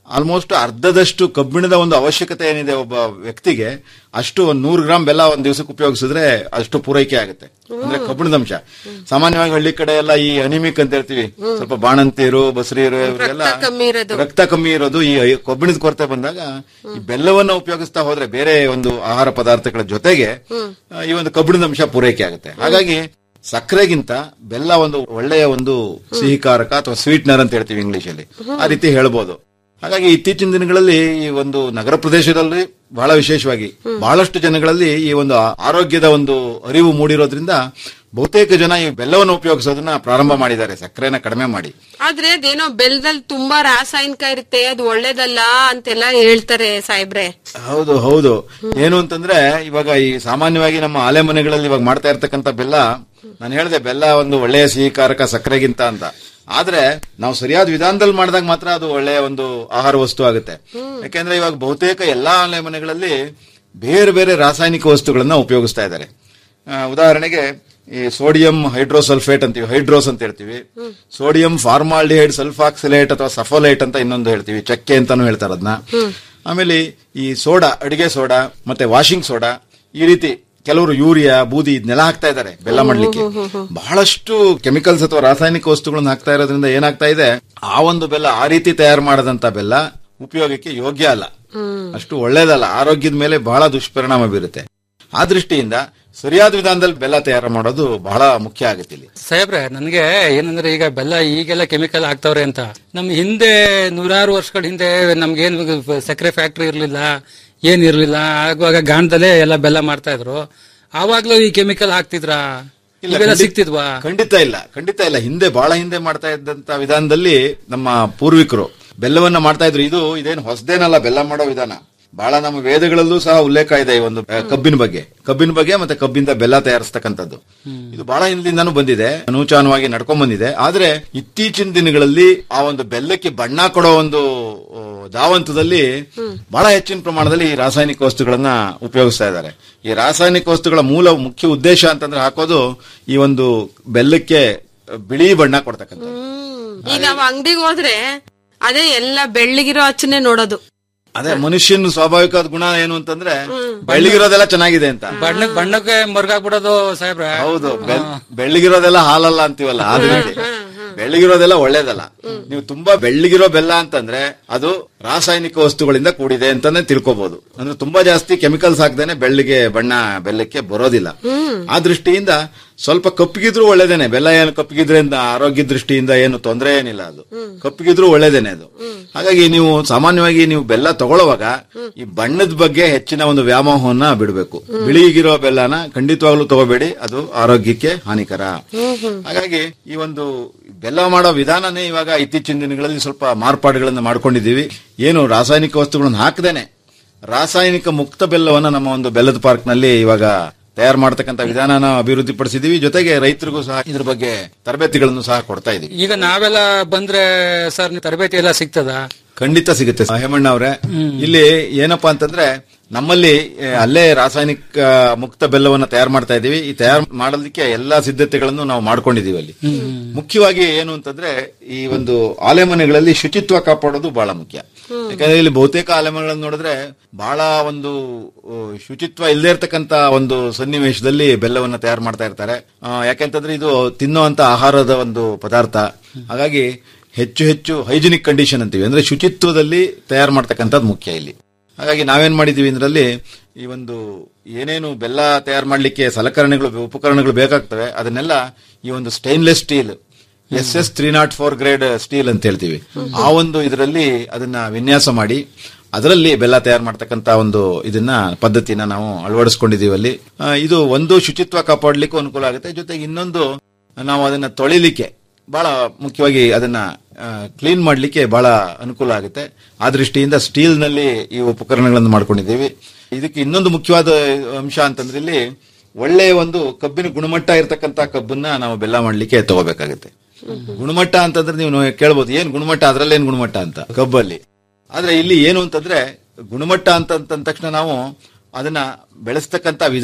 ಆಲ್ಮೋಸ್ಟ್ ಅರ್ಧದಷ್ಟು ಕಬ್ಬಿಣದ ಒಂದು ಅವಶ್ಯಕತೆ ಏನಿದೆ ಒಬ್ಬ ವ್ಯಕ್ತಿಗೆ ಅಷ್ಟು ಒಂದು ನೂರು ಗ್ರಾಮ್ ಬೆಲ್ಲ ಒಂದ್ ದಿವಸಕ್ಕೆ ಉಪಯೋಗಿಸಿದ್ರೆ ಅಷ್ಟು ಪೂರೈಕೆ ಆಗುತ್ತೆ ಅಂದ್ರೆ ಕಬ್ಬಿಣದ ಅಂಶ ಸಾಮಾನ್ಯವಾಗಿ ಹಳ್ಳಿ ಕಡೆ ಎಲ್ಲ ಈ ಅನಿಮಿಕ್ ಅಂತ ಹೇಳ್ತೀವಿ ಸ್ವಲ್ಪ ಬಾಣಂತಿಯರು ಬಸರಿಯರು ಇವರಿಗೆಲ್ಲ ಕಮ್ಮಿ ಇರೋದು ರಕ್ತ ಕಮ್ಮಿ ಇರೋದು ಈ ಕಬ್ಬಿಣದ ಕೊರತೆ ಬಂದಾಗ ಈ ಬೆಲ್ಲವನ್ನ ಉಪಯೋಗಿಸ್ತಾ ಹೋದ್ರೆ ಬೇರೆ ಒಂದು ಆಹಾರ ಪದಾರ್ಥಗಳ ಜೊತೆಗೆ ಆ, ಈ ಒಂದು ಕಬ್ಬಿಣದ ಅಂಶ ಪೂರೈಕೆ ಆಗುತ್ತೆ ಹಾಗಾಗಿ ಸಕ್ಕರೆಗಿಂತ ಬೆಲ್ಲ ಒಂದು ಒಳ್ಳೆಯ ಒಂದು ಸಿಹಿಕಾರಕ ಅಥವಾ ಸ್ವೀಟ್ನರ್ ಅಂತ ಹೇಳ್ತೀವಿ ಇಂಗ್ಲಿಷ್ ಅಲ್ಲಿ ಆ ರೀತಿ ಹೇಳ್ಬೋದು ಹಾಗಾಗಿ ಇತ್ತೀಚಿನ ದಿನಗಳಲ್ಲಿ ಈ ಒಂದು ನಗರ ಪ್ರದೇಶದಲ್ಲಿ ಬಹಳ ವಿಶೇಷವಾಗಿ ಬಹಳಷ್ಟು ಜನಗಳಲ್ಲಿ ಈ ಒಂದು ಆ- ಆರೋಗ್ಯದ ಒಂದು ಅರಿವು ಮೂಡಿರೋದ್ರಿಂದ ಬಹುತೇಕ ಜನ ಈ ಬೆಲ್ಲವನ್ನು ಉಪಯೋಗಿಸೋದನ್ನ ಪ್ರಾರಂಭ ಮಾಡಿದ್ದಾರೆ ಸಕ್ಕರೆನ ಕಡಿಮೆ ಮಾಡಿ ಆದ್ರೆ ಅದೇನೋ ಬೆಲ್ಲದಲ್ಲಿ ತುಂಬಾ ರಾಸಾಯನಿಕ ಇರುತ್ತೆ ಅದು ಒಳ್ಳೇದಲ್ಲ ಅಂತೆಲ್ಲ ಹೇಳ್ತಾರೆ ಸಾಹೇಬ್ರೆ ಹೌದು ಹೌದು ಏನು ಅಂತಂದ್ರೆ ಇವಾಗ ಈ ಸಾಮಾನ್ಯವಾಗಿ ನಮ್ಮ ಆಲೆ ಮನೆಗಳಲ್ಲಿ ಇವಾಗ ಮಾಡ್ತಾ ಇರ್ತಕ್ಕಂಥ ಬೆಲ್ಲ ನಾನು ಹೇಳಿದೆ ಬೆಲ್ಲ ಒಂದು ಒಳ್ಳೆಯ ಸಿಹಿಕಾರಕ ಸಕ್ಕರೆಗಿಂತ ಅಂತ ಆದ್ರೆ ನಾವು ಸರಿಯಾದ ವಿಧಾನದಲ್ಲಿ ಮಾಡಿದಾಗ ಮಾತ್ರ ಅದು ಒಳ್ಳೆಯ ಒಂದು ಆಹಾರ ವಸ್ತು ಆಗುತ್ತೆ ಯಾಕೆಂದ್ರೆ ಇವಾಗ ಬಹುತೇಕ ಎಲ್ಲಾ ಆಲೆ ಮನೆಗಳಲ್ಲಿ ಬೇರೆ ಬೇರೆ ರಾಸಾಯನಿಕ ವಸ್ತುಗಳನ್ನ ಉಪಯೋಗಿಸ್ತಾ ಇದ್ದಾರೆ ಆ, ಉದಾಹರಣೆಗೆ ಈ ಸೋಡಿಯಂ ಹೈಡ್ರೋಸಲ್ಫೇಟ್ ಅಂತೀವಿ ಹೈಡ್ರೋಸ್ ಅಂತ ಹೇಳ್ತೀವಿ ಸೋಡಿಯಂ ಫಾರ್ಮಾಲ್ಡಿಹೈಡ್ ಸಲ್ಫಾಕ್ಸಿಲೇಟ್ ಅಥವಾ ಸಫೋಲೈಟ್ ಅಂತ ಇನ್ನೊಂದು ಹೇಳ್ತೀವಿ ಚಕ್ಕೆ ಅಂತಾನು ಹೇಳ್ತಾರೆ ಅದನ್ನ ಆಮೇಲೆ ಈ ಸೋಡಾ ಅಡಿಗೆ ಸೋಡಾ ಮತ್ತೆ ವಾಷಿಂಗ್ ಸೋಡಾ ಈ ರೀತಿ ಕೆಲವರು ಯೂರಿಯಾ ಬೂದಿ ಇದನ್ನೆಲ್ಲ ಹಾಕ್ತಾ ಇದ್ದಾರೆ ಬೆಲ್ಲ ಮಾಡ್ಲಿಕ್ಕೆ ಬಹಳಷ್ಟು ಕೆಮಿಕಲ್ಸ್ ಅಥವಾ ರಾಸಾಯನಿಕ ವಸ್ತುಗಳನ್ನ ಹಾಕ್ತಾ ಇರೋದ್ರಿಂದ ಏನಾಗ್ತಾ ಇದೆ ಆ ಒಂದು ಬೆಲ್ಲ ಆ ರೀತಿ ತಯಾರು ಮಾಡದಂತ ಬೆಲ್ಲ ಉಪಯೋಗಕ್ಕೆ ಯೋಗ್ಯ ಅಲ್ಲ ಅಷ್ಟು ಒಳ್ಳೇದಲ್ಲ ಆರೋಗ್ಯದ ಮೇಲೆ ಬಹಳ ದುಷ್ಪರಿಣಾಮ ಬೀರುತ್ತೆ ಆ ದೃಷ್ಟಿಯಿಂದ ಸರಿಯಾದ ವಿಧಾನದಲ್ಲಿ ಬೆಲ್ಲ ತಯಾರು ಮಾಡೋದು ಬಹಳ ಮುಖ್ಯ ಆಗುತ್ತೆ ಇಲ್ಲಿ ಸಾಹೇಬ್ರೆ ನನ್ಗೆ ಏನಂದ್ರೆ ಈಗ ಬೆಲ್ಲ ಈಗೆಲ್ಲ ಕೆಮಿಕಲ್ ಹಾಕ್ತವ್ರೆ ಅಂತ ನಮ್ ಹಿಂದೆ ನೂರಾರು ವರ್ಷಗಳ ಹಿಂದೆ ನಮ್ಗೇನ್ ಸಕ್ಕರೆ ಫ್ಯಾಕ್ಟ್ರಿ ಇರ್ಲಿಲ್ಲ ಏನ್ ಇರ್ಲಿಲ್ಲ ಆಗುವಾಗ ಗಾಣದಲ್ಲೇ ಎಲ್ಲ ಬೆಲ್ಲ ಮಾಡ್ತಾ ಇದ್ರು ಆವಾಗ್ಲೂ ಈ ಕೆಮಿಕಲ್ ಹಾಕ್ತಿದ್ರಾ ಇವೆಲ್ಲ ಖಂಡಿತ- ಸಿಕ್ತಿದ್ವಾ ಖಂಡಿತ ಇಲ್ಲ ಖಂಡಿತ ಇಲ್ಲ ಹಿಂದೆ ಬಹಳ ಹಿಂದೆ ಮಾಡ್ತಾ ಇದ್ದಂತ ವಿಧಾನದಲ್ಲಿ ನಮ್ಮ ಪೂರ್ವಿಕರು ಬೆಲ್ಲವನ್ನ ಮಾಡ್ತಾ ಇದ್ರು ಇದು ಇದೇನು ಹೊಸದೇನಲ್ಲ ಬೆಲ್ಲ ಮಾಡೋ ವಿಧಾನ ಬಹಳ ನಮ್ಮ ವೇದಗಳಲ್ಲೂ ಸಹ ಉಲ್ಲೇಖ ಇದೆ ಈ ಒಂದು ಆ, ಕಬ್ಬಿನ ಬಗ್ಗೆ ಕಬ್ಬಿನ ಬಗ್ಗೆ ಮತ್ತೆ ಕಬ್ಬಿಂದ ಬೆಲ್ಲ ತಯಾರಿಸ್ತಕ್ಕಂಥದ್ದು ಇದು ಬಹಳ ಹಿಂದಿಂದಾನು ಬಂದಿದೆ ಅನೂಚಾನವಾಗಿ ನಡ್ಕೊಂಡ್ ಬಂದಿದೆ ಆದ್ರೆ ಇತ್ತೀಚಿನ ದಿನಗಳಲ್ಲಿ ಆ ಒಂದು ಬೆಲ್ಲಕ್ಕೆ ಬಣ್ಣ ಕೊಡೋ ಒಂದು ಆ, ಧಾವಂತದಲ್ಲಿ ಬಹಳ ಹೆಚ್ಚಿನ ಪ್ರಮಾಣದಲ್ಲಿ ಈ ರಾಸಾಯನಿಕ ವಸ್ತುಗಳನ್ನ ಉಪಯೋಗಿಸ್ತಾ ಇದ್ದಾರೆ ಈ ರಾಸಾಯನಿಕ ವಸ್ತುಗಳ ಮೂಲ ಮುಖ್ಯ ಉದ್ದೇಶ ಅಂತಂದ್ರೆ ಹಾಕೋದು ಈ ಒಂದು ಬೆಲ್ಲಕ್ಕೆ ಬಿಳಿ ಬಣ್ಣ ಕೊಡ್ತಕ್ಕಂಥ ಈಗ ನಾವ್ ಅಂಗಡಿಗೆ ಹೋದ್ರೆ ಅದೇ ಎಲ್ಲ ಬೆಳ್ಳಿಗಿರೋ ಹಚ್ಚನೆ ನೋಡೋದು ಅದೇ ಮನುಷ್ಯನ ಸ್ವಾಭಾವಿಕವಾದ ಗುಣ ಏನು ಅಂತಂದ್ರೆ ಬೆಳ್ಳಿಗಿರೋದೆಲ್ಲ ಚೆನ್ನಾಗಿದೆ ಅಂತ ಬಣ್ಣಕ್ ಬಣ್ಣಕ್ಕೆ ಮರ್ಗಾಗ್ಬಿಡೋದು ಸಾಹೇಬ್ರೆ ಹೌದು ಬೆಲ್- ಬೆಳ್ಳಿಗಿರೋದೆಲ್ಲ ಹಾಲಲ್ಲ ಅಂತೀವಲ್ಲ ಆ ರೀತಿ ಬೆಳ್ಳಿಗಿರೋದೆಲ್ಲ ಒಳ್ಳೇದಲ್ಲ ನೀವು ತುಂಬಾ ಬೆಳ್ಳಿಗಿರೋ ಬೆಲ್ಲ ಅಂತಂದ್ರೆ ಅದು ರಾಸಾಯನಿಕ ವಸ್ತುಗಳಿಂದ ಕೂಡಿದೆ ಅಂತಾನೆ ತಿಳ್ಕೊಬಹುದು ಅಂದ್ರೆ ತುಂಬಾ ಜಾಸ್ತಿ ಕೆಮಿಕಲ್ಸ್ ಹಾಕ್ದೇನೆ ಬೆಳ್ಳಿಗೆ ಬಣ್ಣ ಬೆಲ್ಲಕ್ಕೆ ಬರೋದಿಲ್ಲ ಆ ದೃಷ್ಟಿಯಿಂದ ಸ್ವಲ್ಪ ಕಪ್ಪಿಗಿದ್ರು ಒಳ್ಳೇದೇನೆ ಬೆಲ್ಲ ಏನು ಕಪ್ಪಿಗಿದ್ರಿಂದ ಆರೋಗ್ಯ ದೃಷ್ಟಿಯಿಂದ ಏನು ತೊಂದರೆ ಏನಿಲ್ಲ ಅದು ಕಪ್ಪಿಗಿದ್ರು ಒಳ್ಳೇದೇನೆ ಅದು ಹಾಗಾಗಿ ನೀವು ಸಾಮಾನ್ಯವಾಗಿ ನೀವು ಬೆಲ್ಲ ತಗೊಳ್ಳುವಾಗ ಈ ಬಣ್ಣದ ಬಗ್ಗೆ ಹೆಚ್ಚಿನ ಒಂದು ವ್ಯಾಮೋಹವನ್ನ ಬಿಡಬೇಕು ಬಿಳಿಗಿರೋ ಬೆಲ್ಲನ ಖಂಡಿತವಾಗ್ಲೂ ತಗೋಬೇಡಿ ಅದು ಆರೋಗ್ಯಕ್ಕೆ ಹಾನಿಕರ ಹಾಗಾಗಿ ಈ ಒಂದು ಬೆಲ್ಲ ಮಾಡೋ ವಿಧಾನನೇ ಇವಾಗ ಇತ್ತೀಚಿನ ದಿನಗಳಲ್ಲಿ ಸ್ವಲ್ಪ ಮಾರ್ಪಾಡುಗಳನ್ನು ಮಾಡ್ಕೊಂಡಿದ್ದೀವಿ ಏನು ರಾಸಾಯನಿಕ ವಸ್ತುಗಳನ್ನು ಹಾಕದೇನೆ ರಾಸಾಯನಿಕ ಮುಕ್ತ ಬೆಲ್ಲವನ್ನ ನಮ್ಮ ಒಂದು ಬೆಲ್ಲದ ಪಾರ್ಕ್ ನಲ್ಲಿ ಇವಾಗ ತಯಾರು ಮಾಡತಕ್ಕಂತ ವಿಧಾನನ ಅಭಿವೃದ್ಧಿ ಪಡಿಸಿದೀವಿ ಜೊತೆಗೆ ರೈತರಿಗೂ ಸಹ ಇದ್ರ ಬಗ್ಗೆ ತರಬೇತಿಗಳನ್ನು ಸಹ ಕೊಡ್ತಾ ಇದೀವಿ ಈಗ ನಾವೆಲ್ಲ ಬಂದ್ರೆ ಸರ್ ನೀವು ತರಬೇತಿ ಎಲ್ಲ ಸಿಗ್ತದ ಖಂಡಿತ ಸಿಗುತ್ತೆ ಹೇಮಣ್ಣ ಅವರೇ ಇಲ್ಲಿ ಏನಪ್ಪಾ ಅಂತಂದ್ರೆ ನಮ್ಮಲ್ಲಿ ಏ, ಅಲ್ಲೇ ರಾಸಾಯನಿಕ ಮುಕ್ತ ಬೆಲ್ಲವನ್ನ ತಯಾರು ಮಾಡ್ತಾ ಇದೀವಿ ಈ ತಯಾರು ಮಾಡೋದಕ್ಕೆ ಎಲ್ಲಾ ಸಿದ್ಧತೆಗಳನ್ನು ನಾವು ಮಾಡ್ಕೊಂಡಿದೀವಿ ಅಲ್ಲಿ ಮುಖ್ಯವಾಗಿ ಏನು ಅಂತಂದ್ರೆ ಈ ಒಂದು ಆಲೆಮನೆಗಳಲ್ಲಿ ಶುಚಿತ್ವ ಕಾಪಾಡೋದು ಬಹಳ ಮುಖ್ಯ ಯಾಕಂದ್ರೆ ಇಲ್ಲಿ ಬಹುತೇಕ ಆಲೆಮನೆಗಳನ್ನು ನೋಡಿದ್ರೆ ಬಹಳ ಒಂದು ಆ, ಶುಚಿತ್ವ ಇಲ್ಲದೆ ಇರತಕ್ಕಂತ ಒಂದು ಸನ್ನಿವೇಶದಲ್ಲಿ ಬೆಲ್ಲವನ್ನ ತಯಾರು ಮಾಡ್ತಾ ಇರ್ತಾರೆ ಆ, ಯಾಕೆಂತಂದ್ರೆ ಇದು ತಿನ್ನುವಂತ ಆಹಾರದ ಒಂದು ಪದಾರ್ಥ ಹಾಗಾಗಿ ಹೆಚ್ಚು ಹೆಚ್ಚು ಹೈಜಿನಿಕ್ ಕಂಡೀಷನ್ ಅಂತೀವಿ ಅಂದ್ರೆ ಶುಚಿತ್ವದಲ್ಲಿ ತಯಾರು ಮಾಡ್ತಕ್ಕಂಥದ್ದು ಮುಖ್ಯ ಇಲ್ಲಿ ಹಾಗಾಗಿ ನಾವೇನ್ ಮಾಡಿದೀವಿ ಇದರಲ್ಲಿ ಈ ಒಂದು ಏನೇನು ಬೆಲ್ಲ ತಯಾರು ಮಾಡ್ಲಿಕ್ಕೆ ಸಲಕರಣೆಗಳು ಉಪಕರಣಗಳು ಬೇಕಾಗ್ತವೆ ಅದನ್ನೆಲ್ಲ ಈ ಒಂದು stainless steel S S three nought four grade steel ಅಂತ ಹೇಳ್ತೀವಿ ಆ ಒಂದು ಇದರಲ್ಲಿ ಅದನ್ನ ವಿನ್ಯಾಸ ಮಾಡಿ ಅದರಲ್ಲಿ ಬೆಲ್ಲ ತಯಾರು ಮಾಡ್ತಕ್ಕಂತ ಒಂದು ಇದನ್ನ ಪದ್ಧತಿನ ನಾವು ಅಳವಡಿಸ್ಕೊಂಡಿದೀವಿ ಅಲ್ಲಿ ಆ, ಇದು ಒಂದು ಶುಚಿತ್ವ ಕಾಪಾಡಲಿಕ್ಕೂ ಅನುಕೂಲ ಆಗುತ್ತೆ ಜೊತೆಗೆ ಇನ್ನೊಂದು ನಾವು ಅದನ್ನ ತೊಳಿಲಿಕ್ಕೆ ಬಹಳ ಮುಖ್ಯವಾಗಿ ಅದನ್ನ ಕ್ಲೀನ್ ಮಾಡಲಿಕ್ಕೆ ಬಹಳ ಅನುಕೂಲ ಆಗುತ್ತೆ ಆ ದೃಷ್ಟಿಯಿಂದ ಸ್ಟೀಲ್ ನಲ್ಲಿ ಈ ಉಪಕರಣಗಳನ್ನು ಮಾಡ್ಕೊಂಡಿದ್ದೀವಿ ಇದಕ್ಕೆ ಇನ್ನೊಂದು ಮುಖ್ಯವಾದ ಅಂಶ ಅಂತಂದ್ರೆ ಇಲ್ಲಿ ಒಳ್ಳೆಯ ಒಂದು ಕಬ್ಬಿನ ಗುಣಮಟ್ಟ ಇರತಕ್ಕಂತ ಕಬ್ಬನ್ನ ನಾವು ಬೆಲ್ಲ ಮಾಡ್ಲಿಕ್ಕೆ ತಗೋಬೇಕಾಗುತ್ತೆ ಗುಣಮಟ್ಟ ಅಂತಂದ್ರೆ ನೀವು ಕೇಳ್ಬೋದು ಏನ್ ಗುಣಮಟ್ಟ ಅದ್ರಲ್ಲಿ ಏನ್ ಗುಣಮಟ್ಟ ಅಂತ ಕಬ್ಬಲ್ಲಿ ಆದ್ರೆ ಇಲ್ಲಿ ಏನು ಅಂತಂದ್ರೆ ಗುಣಮಟ್ಟ ಅಂತ ಅಂತಂದ ತಕ್ಷಣ ನಾವು ಅದನ್ನ ಬೆಳೆಸ್ತಕ್ಕಂತ ವಿಧಾನ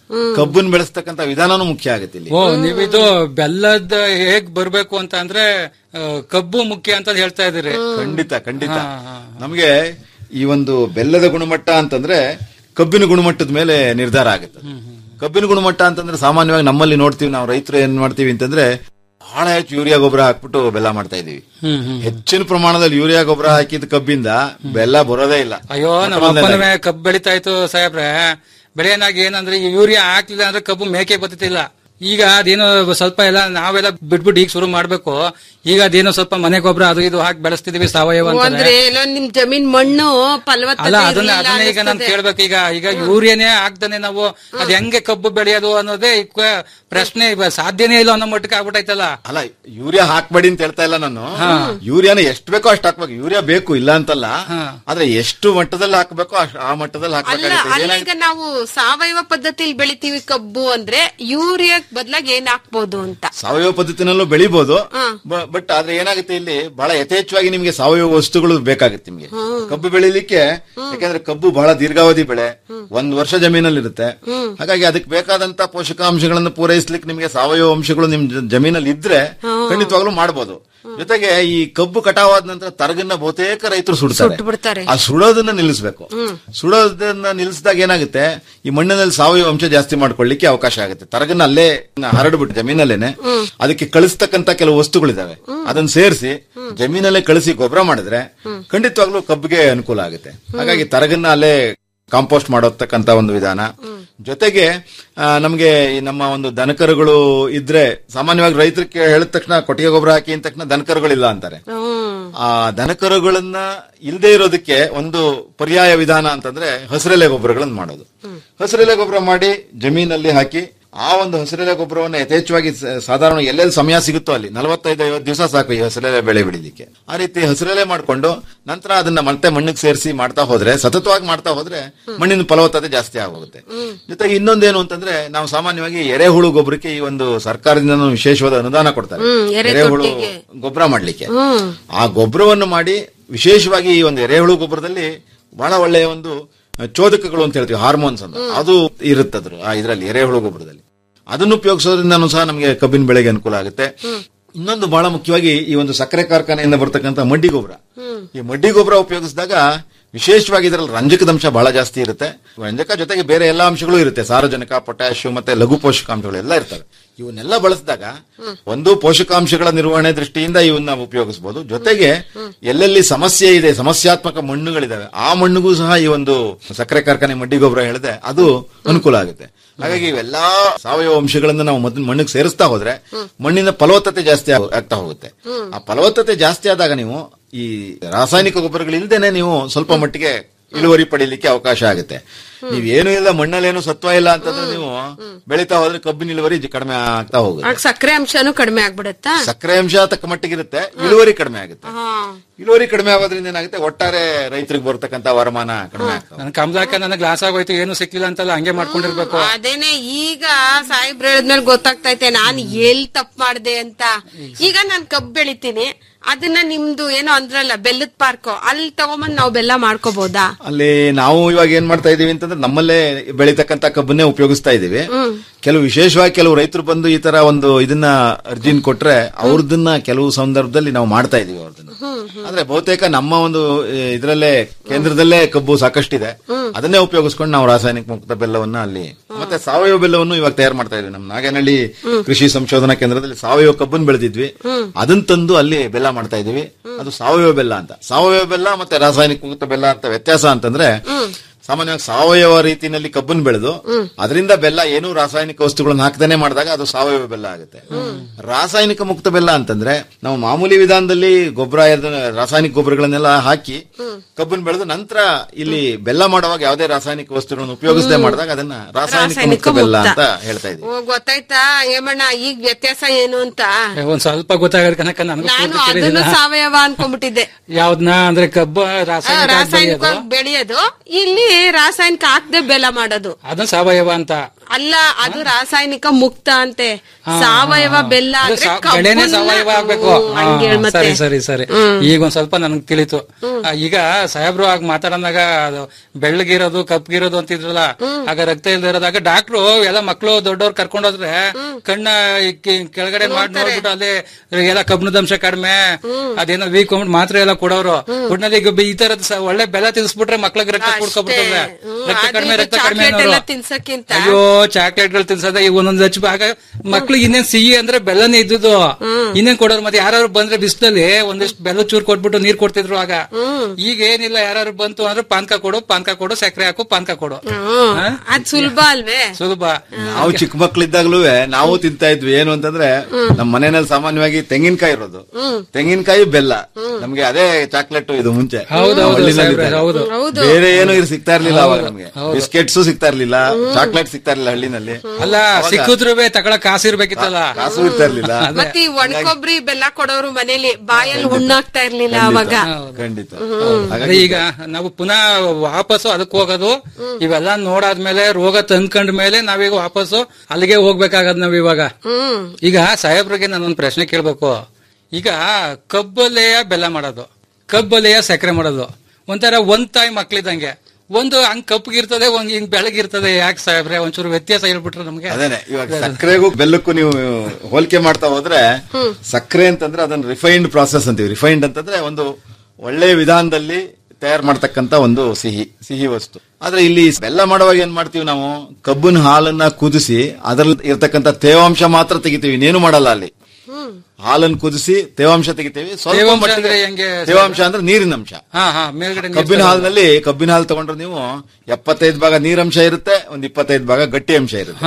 ಕಬ್ಬನ್ ಬೆಳೆಸ್ತಕ್ಕಂತ ವಿಧಾನನೂ ಮುಖ್ಯ ಆಗುತ್ತೆ ಇಲ್ಲಿ ಓ ನೀವಿದು ಬೆಲ್ಲದ ಹೇಗ್ ಬರ್ಬೇಕು ಅಂತ ಅಂದ್ರೆ ಆ, ಕಬ್ಬು ಮುಖ್ಯ ಅಂತ ಹೇಳ್ತಾ ಇದೀರಿ ಖಂಡಿತ ಖಂಡಿತ ನಮಗೆ ಈ ಒಂದು ಬೆಲ್ಲದ ಗುಣಮಟ್ಟ ಅಂತಂದ್ರೆ ಕಬ್ಬಿನ ಗುಣಮಟ್ಟದ ಮೇಲೆ ನಿರ್ಧಾರ ಆಗುತ್ತೆ ಕಬ್ಬಿನ ಗುಣಮಟ್ಟ ಅಂತಂದ್ರೆ ಸಾಮಾನ್ಯವಾಗಿ ನಮ್ಮಲ್ಲಿ ನೋಡ್ತೀವಿ ನಾವು ರೈತರು ಏನ್ ಮಾಡ್ತೀವಿ ಅಂತಂದ್ರೆ ಬಹಳ ಹೆಚ್ಚು ಯೂರಿಯಾ ಗೊಬ್ಬರ ಹಾಕ್ಬಿಟ್ಟು ಬೆಲ್ಲ ಮಾಡ್ತಾ ಇದೀವಿ ಹೆಚ್ಚಿನ ಪ್ರಮಾಣದಲ್ಲಿ ಯೂರಿಯಾ ಗೊಬ್ಬರ ಹಾಕಿದ ಕಬ್ಬಿಂದ ಬೆಲ್ಲ ಬರೋದೇ ಇಲ್ಲ ಅಯ್ಯೋ ನಮ್ಮ ಅಪ್ಪನ ಕಬ್ಬು ಬೆಳಿತಾ ಇತ್ತು ಸಾಹೇಬ್ರೆ ಬೆಳೆಯನಾಗಿ ಏನಂದ್ರೆ ಈ ಯೂರಿಯಾ ಹಾಕ್ಲಿಲ್ಲ ಅಂದ್ರೆ ಕಬ್ಬು ಮೇಕೆ ಬತ್ತಿಲ್ಲ ಈಗ ಅದೇನೋ ಸ್ವಲ್ಪ ಎಲ್ಲ ನಾವೆಲ್ಲ ಬಿಟ್ಬಿಟ್ಟು ಈಗ ಶುರು ಮಾಡ್ಬೇಕು ಈಗ ಅದೇನೋ ಸ್ವಲ್ಪ ಮನೆ ಗೊಬ್ಬರ ಅದು ಇದು ಹಾಕಿ ಬೆಳೆಸ್ತಿದೀವಿ ಸಾವಯವ ಅಂದ್ರೆ ಅಂತಾರೆ ಏನೋ ನಿಮ್ ಜಮೀನ್ ಮಣ್ಣು ಫಲವತ್ತತೆ ಅಲ್ಲ ಅದನ್ನ ಇರ್ಲಿಲ್ಲ ಅದನ್ನ ಈಗ ನಾನು ಅನ್ಸ್ತದೆ. ಕೇಳ್ಬೇಕು ಈಗ ಈಗ ಯೂರಿಯಾನೇ ಹಾಕ್ದಾನೆ ನಾವು ಅದ್ ಹೆಂಗೆ ಕಬ್ಬು ಬೆಳೆಯೋದು ಅನ್ನೋದೇ ಈಗ ಪ್ರಶ್ನೆ ಇವ ಸಾಧ್ಯನೇ ಇಲ್ಲ ಅನ್ನೋ ಮಟ್ಟಕ್ಕೆ ಆಗ್ಬಿಟ್ಟೈತಲ್ಲ ಅಲ್ಲ ಯೂರಿಯಾ ಹಾಕ್ಬೇಡಿ ಅಂತ ಹೇಳ್ತಾ ಇಲ್ಲ ನಾನು ಯೂರಿಯಾನ ಎಷ್ಟು ಬೇಕೋ ಅಷ್ಟು ಹಾಕ್ಬೇಕು ಯೂರಿಯಾ ಬೇಕು ಇಲ್ಲ ಅಂತಲ್ಲ ಆದ್ರೆ ಎಷ್ಟು ಮಟ್ಟದಲ್ಲಿ ಹಾಕ್ಬೇಕೋ ಅಷ್ಟ್- ಆ ಮಟ್ಟದಲ್ಲಿ ಅಲ್ಲ ಹಾಕ್ಬೇಕಾಗುತ್ತೆ ಅಲ್ಲ ಏನಾಗುತ್ತೆ ಈಗ ನಾವು ಸಾವಯವ ಪದ್ಧತಿಲಿ ಬೆಳಿತೀವಿ ಕಬ್ಬು ಅಂದ್ರೆ ಯೂರಿಯಾ ಬದಲಾಗಿ ಏನ್ ಹಾಕ್ಬೋದು ಅಂತ ಸಾವಯವ ಪದ್ಧತಿನಲ್ಲೂ ಬೆಳಿಬಹುದು ಹಾ. ಬಟ್ ಆದ್ರೆ ಏನಾಗುತ್ತೆ ಇಲ್ಲಿ ಬಹಳ ಯಥೇಚ್ಛವಾಗಿ ನಿಮಗೆ ಸಾವಯವ ವಸ್ತುಗಳು ಬೇಕಾಗುತ್ತೆ ನಿಮ್ಗೆ ಕಬ್ಬು ಬೆಳಿಲಿಕ್ಕೆ ಯಾಕಂದ್ರೆ ಕಬ್ಬು ಬಹಳ ದೀರ್ಘಾವಧಿ ಬೆಳೆ ಒಂದ್ ವರ್ಷ ಜಮೀನಲ್ಲಿ ಇರುತ್ತೆ ಹಾಗಾಗಿ ಅದಕ್ಕೆ ಬೇಕಾದಂತ ಪೋಷಕಾಂಶಗಳನ್ನು ಪೂರೈಸ್ಲಿಕ್ಕೆ ನಿಮಗೆ ಸಾವಯವ ಅಂಶಗಳು ನಿಮ್ ಜ- ಜಮೀನಲ್ಲಿ ಇದ್ರೆ ಖಂಡಿತವಾಗ್ಲೂ ಮಾಡಬಹುದು ಜೊತೆಗೆ ಈ ಕಬ್ಬು ಕಟಾವಾದ ನಂತರ ತರಗನ್ನ ಬಹುತೇಕ ರೈತರು ಸುಡ್ತಾರೆ ಸುಟ್ಬಿಡ್ತಾರೆ. ಆ ಸುಡೋದನ್ನ ನಿಲ್ಲಿಸಬೇಕು ಸುಡೋದನ್ನ ನಿಲ್ಲಿಸಿದಾಗ ಏನಾಗುತ್ತೆ ಈ ಮಣ್ಣಿನಲ್ಲಿ ಸಾವಯವ ಅಂಶ ಜಾಸ್ತಿ ಮಾಡ್ಕೊಳ್ಳಿಕ್ಕೆ ಅವಕಾಶ ಆಗುತ್ತೆ ತರಗನ್ನ ಅಲ್ಲೇ ಹರಡ್ಬಿಟ್ಟು ಜಮೀನಲ್ಲೇನೆ ಅದಕ್ಕೆ ಕಳಿಸ್ತಕ್ಕಂತ ಕೆಲವು ವಸ್ತುಗಳಿದಾವೆ ಅದನ್ನ ಸೇರಿಸಿ ಜಮೀನಲ್ಲೇ ಕಳಿಸಿ ಗೊಬ್ಬರ ಮಾಡಿದ್ರೆ ಖಂಡಿತವಾಗ್ಲೂ ಕಬ್ಬಿಗೆ ಅನುಕೂಲ ಆಗುತ್ತೆ ಹಾಗಾಗಿ ತರಗನ್ನ ಅಲ್ಲೇ ಕಾಂಪೋಸ್ಟ್ ಮಾಡೋತಕ್ಕಂತ ಒಂದು ವಿಧಾನ ಜೊತೆಗೆ ಆ, ನಮ್ಗೆ ಈ ನಮ್ಮ ಒಂದು ದನಕರುಗಳು ಇದ್ರೆ ಸಾಮಾನ್ಯವಾಗಿ ರೈತರಿಗೆ ಹೇಳಿದ ತಕ್ಷಣ ಕೊಟ್ಟಿಗೆ ಗೊಬ್ಬರ ಹಾಕಿ ಅಂದ ತಕ್ಷಣ ದನಕರುಗಳಿಲ್ಲ ಅಂತಾರೆ ಆ ದನಕರುಗಳನ್ನ ಇಲ್ಲದೆ ಇರೋದಕ್ಕೆ ಒಂದು ಪರ್ಯಾಯ ವಿಧಾನ ಅಂತಂದ್ರೆ ಹಸಿರೆಲೆ ಗೊಬ್ಬರಗಳನ್ನ ಮಾಡೋದು ಹಸಿರೆಲೆ ಗೊಬ್ಬರ ಮಾಡಿ ಜಮೀನಲ್ಲಿ ಹಾಕಿ ಆ ಒಂದು ಹಸಿರೆಲೆ ಗೊಬ್ಬರವನ್ನು ಯಥೇಚ್ಛವಾಗಿ ಸ- ಸಾಧಾರಣ ಎಲ್ಲೆಲ್ಲಿ ಸಮಯ ಸಿಗುತ್ತೋ ಅಲ್ಲಿ ನಲವತ್ತೈದು ಐವತ್ತು ದಿವಸ ಸಾಕು ಈ ಹಸಿರೆಲೆ ಬೆಳೆ ಬೆಳಿಲಿಕ್ಕೆ ಆ ರೀತಿ ಹಸಿರೆಲೆ ಮಾಡ್ಕೊಂಡು ನಂತರ ಅದನ್ನ ಮತ್ತೆ ಮಣ್ಣಿಗೆ ಸೇರಿಸಿ ಮಾಡ್ತಾ ಹೋದ್ರೆ ಸತತವಾಗಿ ಮಾಡ್ತಾ ಹೋದ್ರೆ ಮಣ್ಣಿನ ಫಲವತ್ತತೆ ಜಾಸ್ತಿ ಆಗೋಗುತ್ತೆ ಜೊತೆಗೆ ಇನ್ನೊಂದೇನು ಅಂತಂದ್ರೆ ನಾವು ಸಾಮಾನ್ಯವಾಗಿ ಎರೆಹುಳು ಗೊಬ್ಬರಕ್ಕೆ ಈ ಒಂದು ಸರ್ಕಾರದಿಂದ ವಿಶೇಷವಾದ ಅನುದಾನ ಕೊಡ್ತಾರೆ ಹ್ಮ್, ಎರೆ ಎರೆಹುಳು ತೊಟ್ಟಿಗೆ. ಗೊಬ್ಬರ ಮಾಡ್ಲಿಕ್ಕೆ ಹ್ಮ್ ಆ ಗೊಬ್ಬರವನ್ನು ಮಾಡಿ ವಿಶೇಷವಾಗಿ ಈ ಒಂದು ಎರೆಹುಳು ಗೊಬ್ಬರದಲ್ಲಿ ಬಹಳ ಒಳ್ಳೆಯ ಒಂದು ಚೋದಕಗಳು ಅಂತ ಹೇಳ್ತೀವಿ ಹಾರ್ಮೋನ್ಸ್ ಅಂತ ಅದು ಇರುತ್ತದ್ರ ಆ ಇದರಲ್ಲಿ ಎರೆಹುಳು ಗೊಬ್ಬರದಲ್ಲಿ ಅದನ್ನು ಉಪಯೋಗಿಸೋದ್ರಿಂದನೂ ಸಹ ನಮಗೆ ಕಬ್ಬಿನ ಬೆಳೆಗೆ ಅನುಕೂಲ ಆಗುತ್ತೆ ಇನ್ನೊಂದು ಬಹಳ ಮುಖ್ಯವಾಗಿ ಈ ಒಂದು ಸಕ್ಕರೆ ಕಾರ್ಖಾನೆಯಿಂದ ಬರ್ತಕ್ಕಂಥ ಮಡ್ಡಿ ಗೊಬ್ಬರ ಈ ಮಡ್ಡಿ ಗೊಬ್ಬರ ಉಪಯೋಗಿಸಿದಾಗ ವಿಶೇಷವಾಗಿ ಇದರಲ್ಲಿ ರಂಜಕದ ಅಂಶ ಬಹಳ ಜಾಸ್ತಿ ಇರುತ್ತೆ ರಂಜಕ ಜೊತೆಗೆ ಬೇರೆ ಎಲ್ಲಾ ಅಂಶಗಳು ಇರುತ್ತೆ ಸಾರಜನಕ ಪೊಟ್ಯಾಶಿಯಂ ಮತ್ತೆ ಲಘು ಪೋಷಕಾಂಶಗಳು ಎಲ್ಲ ಇರ್ತವೆ ಇವನ್ನೆಲ್ಲ ಬಳಸಿದಾಗ ಒಂದು ಪೋಷಕಾಂಶಗಳ ನಿರ್ವಹಣೆ ದೃಷ್ಟಿಯಿಂದ ಇವನ್ನ ಉಪಯೋಗಿಸಬಹುದು ಜೊತೆಗೆ ಎಲ್ಲೆಲ್ಲಿ ಸಮಸ್ಯೆ ಇದೆ ಸಮಸ್ಯಾತ್ಮಕ ಮಣ್ಣುಗಳಿದಾವೆ ಆ ಮಣ್ಣಿಗೂ ಸಹ ಈ ಒಂದು ಸಕ್ಕರೆ ಕಾರ್ಖಾನೆ ಮಡ್ಡಿ ಗೊಬ್ಬರ ಹೇಳಿದೆ ಅದು ಅನುಕೂಲ ಆಗುತ್ತೆ ಹಾಗಾಗಿ ಇವೆಲ್ಲಾ ಸಾವಯವ ಅಂಶಗಳನ್ನ ನಾವು ಮೊದಲು ಮಣ್ಣಿಗೆ ಸೇರಿಸ್ತಾ ಹೋದ್ರೆ ಮಣ್ಣಿನ ಫಲವತ್ತತೆ ಜಾಸ್ತಿ ಆಗ್- ಆಗ್ತಾ ಹೋಗುತ್ತೆ ಆ ಫಲವತ್ತತೆ ಜಾಸ್ತಿ ಆದಾಗ ನೀವು ಈ ರಾಸಾಯನಿಕ ಗೊಬ್ಬರಗಳು ಇಲ್ದೇನೆ ನೀವು ಸ್ವಲ್ಪ ಮಟ್ಟಿಗೆ ಇಳುವರಿ ಪಡಿಲಿಕ್ಕೆ ಅವಕಾಶ ಆಗುತ್ತೆ ನೀವೇನು ಇಲ್ಲ ಮಣ್ಣಲ್ಲೇನು ಸತ್ವ ಇಲ್ಲ ಅಂತಂದ್ರೆ ನೀವು ಬೆಳೀತಾ ಹೋದ್ರೆ ಕಬ್ಬಿನ ಇಳುವರಿ ಜ- ಕಡಿಮೆ ಆಗ್ತಾ ಹೋಗುತ್ತೆ ಆಗ ಸಕ್ಕರೆ ಅಂಶನೂ ಕಡಿಮೆ ಆಗ್ಬಿಡತ್ತಾ ಸಕ್ಕರೆ ಅಂಶ ತಕ್ಕ ಮಟ್ಟಿಗಿರುತ್ತೆ ಇಳುವರಿ ಕಡಿಮೆ ಆಗುತ್ತೆ ಹಾ ಇಳುವರಿ ಕಡಿಮೆ ಆಗೋದ್ರಿಂದ ಏನಾಗುತ್ತೆ ಒಟ್ಟಾರೆ ರೈತರಿಗೆ ಬರ್ತಕ್ಕಂತ ವರಮಾನ ಕಡಿಮೆ ಆಗ್ತದೆ ನನ್ ಕಮಲಾಕ ನನಗೆ ಗ್ಲಾಸ್ ಆಗೋಯ್ತು ಏನು ಸಿಕ್ಕಿಲ್ಲ ಅಂತಲ್ಲ ಹಂಗೆ ಮಾಡ್ಕೊಂಡಿರ್ಬೇಕು ಅದೇನೆ ಈಗ ಸಾಹೇಬ್ರು ಹೇಳಿದ್ಮೇಲೆ ಗೊತ್ತಾಗ್ತೈತೆ ನಾನ್ ಎಲ್ ತಪ್ಪು ಮಾಡ್ದೆ ಅಂತ ಈಗ ನಾನ್ ಕಬ್ಬು ಬೆಳಿತೀನಿ ಅದನ್ನ ನಿಮ್ದು ಏನೋ ಅಂದ್ರಲ್ಲ ಬೆಲ್ಲದ ಪಾರ್ಕ್ ಅಲ್ಲಿ ತಗೊಂಬಂದ್ ನಾವು ಬೆಲ್ಲ ಮಾಡ್ಕೋಬಹುದಾ ಅಲ್ಲಿ ನಾವು ಇವಾಗ ಏನ್ ಮಾಡ್ತಾ ಇದೀವಿ ಅಂತಂದ್ರೆ ನಮ್ಮಲ್ಲೇ ಬೆಳೀತಕ್ಕಂತ ಕಬ್ಬನ್ನೇ ಉಪಯೋಗಿಸ್ತಾ ಇದೀವಿ ಕೆಲವು ವಿಶೇಷವಾಗಿ ಕೆಲವು ರೈತರು ಬಂದು ಈ ತರ ಒಂದು ಇದನ್ನ ಅರ್ಜಿನ್ ಕೊಟ್ರೆ ಅವ್ರದನ್ನ ಕೆಲವು ಸಂದರ್ಭದಲ್ಲಿ ನಾವು ಮಾಡ್ತಾ ಇದೀವಿ ಅವ್ರದನ್ನ ಆದ್ರೆ ಬಹುತೇಕ ನಮ್ಮ ಒಂದು ಆ, ಇದ್ರಲ್ಲೇ ಕೇಂದ್ರದಲ್ಲೇ ಕಬ್ಬು ಸಾಕಷ್ಟಿದೆ ಅದನ್ನೇ ಉಪಯೋಗಿಸ್ಕೊಂಡು ನಾವು ರಾಸಾಯನಿಕ ಮುಕ್ತ ಬೆಲ್ಲವನ್ನ ಅಲ್ಲಿ ಮತ್ತೆ ಸಾವಯವ ಬೆಲ್ಲವನ್ನು ಇವಾಗ ತಯಾರು ಮಾಡ್ತಾ ಇದೀವಿ ನಮ್ಮ ನಾಗೇನಹಳ್ಳಿ ಕೃಷಿ ಸಂಶೋಧನಾ ಕೇಂದ್ರದಲ್ಲಿ ಸಾವಯವ ಕಬ್ಬನ್ನು ಬೆಳೆದಿದ್ವಿ ಅದನ್ನ ತಂದು ಅಲ್ಲಿ ಬೆಲ್ಲ ಮಾಡ್ತಾ ಇದೀವಿ ಅದು ಸಾವಯವ ಬೆಲ್ಲ ಅಂತ ಸಾವಯವ ಬೆಲ್ಲ ಮತ್ತೆ ರಾಸಾಯನಿಕ ಮುಕ್ತ ಬೆಲ್ಲ ಅಂತ ವ್ಯತ್ಯಾಸ ಅಂತಂದ್ರೆ ಸಾಮಾನ್ಯವಾಗಿ ಸಾವಯವ ರೀತಿಯಲ್ಲಿ ಕಬ್ಬನ್ನು ಬೆಳೆದು ಅದರಿಂದ ಬೆಲ್ಲ ಏನು ರಾಸಾಯನಿಕ ವಸ್ತುಗಳನ್ನ ಹಾಕ್ದೇನೆ ಮಾಡಿದಾಗ ಅದು ಸಾವಯವ ಬೆಲ್ಲ ಆಗುತ್ತೆ ರಾಸಾಯನಿಕ ಮುಕ್ತ ಬೆಲ್ಲ ಅಂತಂದ್ರೆ ನಾವು ಮಾಮೂಲಿ ವಿಧಾನದಲ್ಲಿ ಗೊಬ್ಬರ ರಾಸಾಯನಿಕ ಗೊಬ್ಬರಗಳನ್ನೆಲ್ಲ ಹಾಕಿ ಕಬ್ಬನ್ನು ಬೆಳೆದು ನಂತರ ಇಲ್ಲಿ ಬೆಲ್ಲ ಮಾಡುವಾಗ ಯಾವುದೇ ರಾಸಾಯನಿಕ ವಸ್ತುಗಳನ್ನು ಉಪಯೋಗಿಸದೆ ಮಾಡಿದಾಗ ಅದನ್ನ ರಾಸಾಯನಿಕ ಮುಕ್ತ ಬೆಲ್ಲ ಅಂತ ಹೇಳ್ತಾ ಇದೀವಿ ಓ ಗೊತ್ತಾಯ್ತಾ ಹೇಮಣ್ಣ ಈಗ ವ್ಯತ್ಯಾಸ ಏನು ಅಂತ ಏ, ಒಂದ್ ಸ್ವಲ್ಪ ಗೊತ್ತಾಗದ ಕನಕ ನನಗೂ ನಾನು ಪೂರ್ತಿ ಅದನ್ನು ತಿಳಿದಿಲ್ಲ. ಸಾವಯವ ಅನ್ಕೊಂಡ್ಬಿಟ್ಟಿದ್ದೆ ಯಾವ್ದನ್ನ ಅಂದ್ರೆ ಕಬ್ಬ ಆ, ರಾಸಾಯನಿಕ ಹಾಕ್ದೆ ರಾಸಾಯನಿಕ ಅದು. ಬೆಳೆಯೋದು ಇಲ್ಲಿ ರಾಸಾಯನಿಕ ಹಾಕ್ದೆ ಬೆಲ್ಲ ಮಾಡೋದು ಅದನ್ನ ಸಾವಯವ ಅಂತ ಅಲ್ಲ ಅದು ರಾಸಾಯನಿಕ ಮುಕ್ತ ಅಂತೆ ಸಾವಯವ ಬೆಲ್ಲ ಅದು ಅಂದ್ರೆ ಸಾ- ಬೆಳೆನೇ ಕಬ್ಬನ್ನ- ಸಾವಯವ ಆಗ್ಬೇಕು ಹ್ಮ್, ಹಂಗೆ ಹಾ, ಮತ್ತೆ. ಸರಿ ಸರಿ ಸರಿ ಈಗ ಒಂದ್ ಸ್ವಲ್ಪ ನನ್ಗೆ ತಿಳಿತು ಆ, ಈಗ ಸಾಹೇಬ್ರು ಆಗ ಮಾತಾಡೋದಾಗ ಅದು ಬೆಳ್ಳಗಿರೋದು ಕಪ್ಗಿರೋದು ಅಂತಿದ್ರಲ್ಲ ಆಗ ರಕ್ತ ಇಲ್ದೇ ಇರೋದಾಗ ಡಾಕ್ಟ್ರು ಎಲ್ಲ ಮಕ್ಳು ದೊಡ್ಡವ್ರು ಕರ್ಕೊಂಡೋದ್ರೆ ಕಣ್ಣ ಈ ಕಿ- ಕೆಳಗಡೆ ಮಾಡಿ ನೋಡ್ಬಿಟ್ಟು ಅಲ್ಲಿ ಎಲ್ಲ ಕಬ್ಬಿಣದ ಅಂಶ ಕಡಿಮೆ ಅದೇನೋ ವೀಕ್ ಹೋಗ್ಬಿಟ್ಟು ಮಾತ್ರೆ ಎಲ್ಲ ಕೊಡೋರು ಒಟ್ನಲ್ಲಿ ಈಗ ಈ ತರದ ಸ- ಒಳ್ಳೆ ಬೆಲ್ಲ ತಿನ್ಸ್ಬಿಟ್ರೆ ಮಕ್ಳಿಗೆ ರಕ್ತ ಕುಡ್ಕೊಬಿಡ್ತದೆ ರಕ್ತ ಅದು ಕಡಿಮೆ ಇದು ರಕ್ತ ಕಡಿಮೆ ಚಾಕ್ಲೇಟ್ ಅನ್ನೋರು ಎಲ್ಲ ತಿನ್ಸಕ್ಕಿಂತ ಅಯ್ಯೋ ಚಾಕ್ಲೇಟ್ಗಳು ತಿನ್ಸದ ಈಗ ಒಂದೊಂದು ಹಚ್ಚ ಆಗ ಮಕ್ಳಿಗೆ ಇನ್ನೇನ್ ಸಿಹಿ ಅಂದ್ರೆ ಬೆಲ್ಲನೇ ಇದ್ದುದು ಇನ್ನೇನ್ ಕೊಡೋರು ಮತ್ತೆ ಯಾರು ಬಂದ್ರೆ ಬಿಸಿಲಲ್ಲಿ ಒಂದಿಷ್ಟು ಬೆಲ್ಲ ಚೂರ್ ಕೊಟ್ಬಿಟ್ಟು ನೀರ್ ಕೊಡ್ತಿದ್ರು ಆಗ ಈಗ ಏನಿಲ್ಲ ಯಾರು ಬಂತು ಅಂದ್ರೆ ಪಾನ್ಕ ಕೊಡು ಪಾನ್ಕ ಕೊಡು ಸಕ್ಕರೆ ಹಾಕು ಪಾನ್ಕ ಕೊಡು ಹಾ? ಅದ್ ಸುಲಭ ಅಲ್ವೇ ಸುಲಭ ನಾವು ಚಿಕ್ಕ ಮಕ್ಳಿದ್ದಾಗ್ಲೂ ನಾವು ತಿಂತಾ ಇದ್ವಿ ಏನು ಅಂತಂದ್ರೆ ನಮ್ಮ ಮನೆಯಲ್ಲಿ ಸಾಮಾನ್ಯವಾಗಿ ತೆಂಗಿನಕಾಯಿ ಇರೋದು ತೆಂಗಿನಕಾಯಿ ಬೆಲ್ಲ ನಮ್ಗೆ ಅದೇ ಚಾಕ್ಲೇಟ್ ಇದು ಮುಂಚೆ ಹೌದು, ಹೌದು, ಹಳ್ಳಿನಲ್ಲಿ ಸಾಹೇಬ್ರೆ, ಇದ್ದಾಗ. ಹೌದು. ಹೌದು. ಬೇರೆ ಏನು ಇದು ಸಿಗ್ತಾ ಇರ್ಲಿಲ್ಲ ಅವಾಗ ನಮ್ಗೆ ಬಿಸ್ಕೆಟ್ಸ್ ಸಿಗ್ತಾ ಇರ್ಲಿಲ್ಲ ಚಾಕ್ಲೇಟ್ ಸಿಗ್ತಾ ಇರ್ಲಿಲ್ಲ ಹಳ್ಳಿನಲ್ಲಿ ಅಲ್ಲ ಸಿಕ್ಕಿದ್ರು ತಗೊಳ ಕಾಸು ಇರ್ಬೇಕಿತ್ತಲ್ಲ ಕಾಸು ಇರ್ತಾ ಇರ್ಲಿಲ್ಲ ಮತ್ತೆ ಈ ಒಣಕೊಬ್ರಿ ಬೆಲ್ಲ ಕೊಡೋರು ಮನೇಲಿ ಬಾಯಲ್ಲಿ ಹುಣ್ಣಾಗ್ತಾ ಇರ್ಲಿಲ್ಲ ಅವಾಗ ಖಂಡಿತ ಅದೇ ಈಗ ನಾವು ಪುನಃ ವಾಪಸ್ಸು ಅದಕ್ಕೆ ಹೋಗೋದು ಇವೆಲ್ಲ ನೋಡಾದ್ಮೇಲೆ ರೋಗ ತಂದ್ಕೊಂಡ ಮೇಲೆ ನಾವೀಗ ವಾಪಸ್ಸು ಅಲ್ಲಿಗೆ ಹೋಗ್ಬೇಕಾಗದ್ ನಾವ್ ಇವಾಗ ಹ್ಮ್ ಈಗ ಸಾಹೇಬ್ರಿಗೆ ನಾನೊಂದು ಪ್ರಶ್ನೆ ಕೇಳ್ಬೇಕು ಈಗ ಕಬ್ಬಲೆಯ ಬೆಲ್ಲ ಮಾಡೋದು ಕಬ್ಬಲೆಯ ಸಕ್ಕರೆ ಮಾಡೋದು ಒಂಥರ ಒಂದ್ ತಾಯಿ ಮಕ್ಳಿದಂಗೆ ಒಂದು ಹಂಗ್ ಕಪ್ಪಗಿರ್ತದೆ ಒಂದ್ ಹಿಂಗ್ ಬೆಳಗಿರ್ತದೆ ಯಾಕೆ ಸಾಹೇಬ್ರೆ ಒಂಚೂರು ವ್ಯತ್ಯಾಸ ಹೇಳ್ಬಿಟ್ರೆ ನಮ್ಗೆ ಅದೇನೆ ಇವಾಗ ಸಕ್ಕರೆಗೂ ಬೆಲ್ಲಕ್ಕೂ ನೀವು ಹೋಲಿಕೆ ಮಾಡ್ತಾ ಹೋದ್ರೆ ಸಕ್ಕರೆ ಅಂತಂದ್ರೆ ಅದನ್ನ ರಿಫೈನ್ಡ್ ಪ್ರಾಸೆಸ್ ಅಂತೀವಿ ರಿಫೈನ್ಡ್ ಅಂತಂದ್ರೆ ಒಂದು ಒಳ್ಳೆ ವಿಧಾನದಲ್ಲಿ ತಯಾರು ಮಾಡ್ತಕ್ಕಂತ ಒಂದು ಸಿಹಿ ಸಿಹಿ ವಸ್ತು ಆದ್ರೆ ಇಲ್ಲಿ ಬೆಲ್ಲ ಮಾಡುವಾಗ ಏನ್ ಮಾಡ್ತೀವಿ ನಾವು ಕಬ್ಬಿನ ಹಾಲನ್ನ ಕುದಿಸಿ ಅದ್ರಲ್ಲಿ ಇರ್ತಕ್ಕಂಥ ತೇವಾಂಶ ಮಾತ್ರ ತೆಗಿತೀವಿ ಇನ್ನೇನು ಮಾಡಲ್ಲ ಅಲ್ಲಿ ಹಾಲನ್ನು ಕುದಿಸಿ ತೇವಾಂಶ ತೆಗಿತೀವಿ ಸ್ವಲ್ಪ ತೇವಾಂಶ ಮಟ್ಟಿಗೆ- ಅಂದ್ರೆ ಹೆಂಗೆ? ತೇವಾಂಶ ಅಂದ್ರೆ ನೀರಿನ ಅಂಶ ಹಾ ಹಾ ಮೇಲ್ಗಡೆ ನೀರ್ ಕಬ್ಬಿನ ತಗೊಳ್ಳೋದು. ಹಾಲಿನಲ್ಲಿ ಕಬ್ಬಿನ ಹಾಲು ತಗೊಂಡ್ರೆ ನೀವು ಎಪ್ಪತ್ತೈದು ಭಾಗ ನೀರಂಶ ಇರುತ್ತೆ ಒಂದ್ ಇಪ್ಪತ್ತೈದು ಭಾಗ ಗಟ್ಟಿ ಅಂಶ ಇರುತ್ತೆ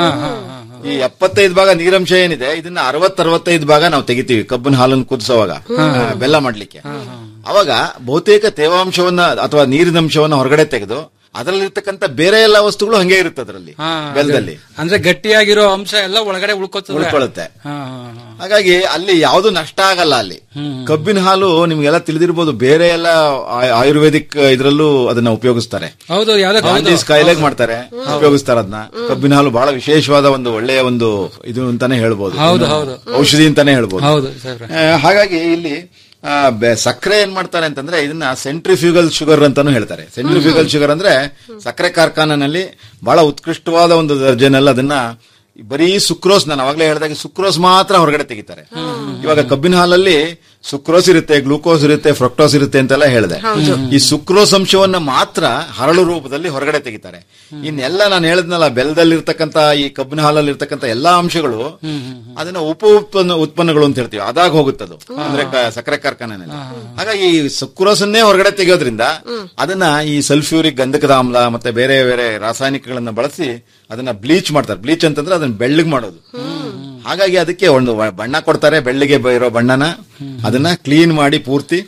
ಈ ಎಪ್ಪತ್ತೈದು ಭಾಗ ನೀರಂಶ ಏನಿದೆ ಇದನ್ನ ಅರವತ್ ಅರವತ್ತೈದು ಭಾಗ ನಾವು ತೆಗಿತೀವಿ ಕಬ್ಬಿನ ಹಾಲನ್ನು ಕುದಿಸುವಾಗ ಆ, ಬೆಲ್ಲ ಮಾಡ್ಲಿಕ್ಕೆ ಅವಾಗ ಬಹುತೇಕ ತೇವಾಂಶವನ್ನ ಅಥವಾ ನೀರಿನ ಅಂಶವನ್ನ ಹೊರಗಡೆ ತೆಗೆದು ಅದರಲ್ಲಿರ್ತಕ್ಕಂಥ ಬೇರೆ ಎಲ್ಲಾ ವಸ್ತುಗಳು ಹಂಗೆ ಇರುತ್ತೆ ಅದರಲ್ಲಿ ಹಾ, ಬೆಲ್ಲದಲ್ಲಿ ಅಂದ್ರೆ ಗಟ್ಟಿಯಾಗಿರೋ ಅಂಶ ಎಲ್ಲ ಒಳಗಡೆ ಉಳ್ಕೋತದೆ ಉಳ್ಕೊಳ್ಳುತ್ತೆ ಹಾ, ಹಾ, ಹಾ. ಹಾಗಾಗಿ ಅಲ್ಲಿ ಯಾವುದು ನಷ್ಟ ಆಗಲ್ಲ ಅಲ್ಲಿ ಕಬ್ಬಿನ ಹಾಲು ನಿಮ್ಗೆಲ್ಲ ತಿಳಿದಿರ್ಬೋದು ಬೇರೆ ಎಲ್ಲ ಆ- ಆಯುರ್ವೇದಿಕ್ ಇದರಲ್ಲೂ ಅದನ್ನ ಉಪಯೋಗಿಸ್ತಾರೆ ಹೌದು ಯಾವ್ದೋ ಜಾಂಡೀಸ್ ಕಾಯಿಲೆಗೆ ಮಾಡ್ತಾರೆ ಉಪಯೋಗಿಸ್ತಾರೆ ಅದನ್ನ ಕಬ್ಬಿನ ಹಾಲು ಬಹಳ ವಿಶೇಷವಾದ ಒಂದು ಒಳ್ಳೆಯ ಒಂದು ಇದು ಅಂತಾನೆ ಹೇಳ್ಬೋದು ಹೌದು, ಏನು, ಹೌದು. ಔಷಧಿ ಅಂತಾನೆ ಹೇಳ್ಬೋದು ಹೌದು ಸಾಹೇಬ್ರೆ ಆ, ಹಾಗಾಗಿ ಇಲ್ಲಿ ಆ, ಬೆ- ಸಕ್ಕರೆ ಏನ್ ಮಾಡ್ತಾರೆ ಅಂತಂದ್ರೆ ಇದನ್ನ ಸೆಂಟ್ರಿಫ್ಯೂಗಲ್ ಶುಗರ್ ಅಂತಾನು ಹೇಳ್ತಾರೆ ಸೆಂಟ್ರಿಫ್ಯೂಗಲ್ ಶುಗರ್ ಅಂದ್ರೆ ಸಕ್ಕರೆ ಕಾರ್ಖಾನೆನಲ್ಲಿ ಬಹಳ ಉತ್ಕೃಷ್ಟವಾದ ಒಂದು ದರ್ಜೆನಲ್ಲಿ ಅದನ್ನ ಬರೀ ಸುಕ್ರೋಸ್ ನಾನು ಅವಾಗಲೇ ಹೇಳಿದಾಗ ಸುಕ್ರೋಸ್ ಮಾತ್ರ ಹೊರಗಡೆ ತೆಗಿತಾರೆ ಇವಾಗ ಕಬ್ಬಿನ ಹಾಲಲ್ಲಿ ಸುಕ್ರೋಸ್ ಇರುತ್ತೆ ಗ್ಲೂಕೋಸ್ ಇರುತ್ತೆ ಫ್ರಕ್ಟೋಸ್ ಇರುತ್ತೆ ಅಂತೆಲ್ಲ ಹೇಳಿದೆ ಈ ಸುಕ್ರೋಸ್ ಅಂಶವನ್ನ ಮಾತ್ರ ಹರಳು ರೂಪದಲ್ಲಿ ಹೊರಗಡೆ ತೆಗಿತಾರೆ ಇನ್ನೆಲ್ಲ ನಾನು ಹೇಳಿದ್ನಲ್ಲ ಬೆಲ್ಲದಲ್ಲಿರ್ತಕ್ಕಂಥ ಈ ಕಬ್ಬಿನ ಹಾಲಲ್ಲಿ ಇರ್ತಕ್ಕಂಥ ಎಲ್ಲಾ ಅಂಶಗಳು ಅದನ್ನ ಉಪ ಉತ್ಪನ್ನ ಉತ್ಪನ್ನಗಳು ಅಂತ ಹೇಳ್ತೀವಿ ಅದಾಗ ಹೋಗುತ್ತದು ಅಂದ್ರೆ ಕ- ಸಕ್ಕರೆ ಕಾರ್ಖಾನೆನಲ್ಲಿ ಹಾಗಾಗಿ ಈ ಸುಕ್ರೋಸನ್ನೇ ಹೊರಗಡೆ ತೆಗೆಯೋದ್ರಿಂದ ಅದನ್ನ ಈ ಸಲ್ಫ್ಯೂರಿಕ್ ಗಂಧಕದ ಆಮ್ಲ ಮತ್ತೆ ಬೇರೆ ಬೇರೆ ರಾಸಾಯನಿಕಗಳನ್ನ ಬಳಸಿ ಅದನ್ನ ಬ್ಲೀಚ್ ಮಾಡ್ತಾರೆ ಬ್ಲೀಚ್ ಅಂತಂದ್ರೆ ಅದನ್ನ ಬೆಳ್ಳಗ್ ಮಾಡೋದು ಹಾಗಾಗಿ ಅದಕ್ಕೆ ಒಂದು ವ- ಬಣ್ಣ ಕೊಡ್ತಾರೆ ಬೆಳ್ಳಿಗೆ ಬ- ಇರೋ ಬಣ್ಣನ ಅದನ್ನ ಕ್ಲೀನ್ ಮಾಡಿ ಪೂರ್ತಿ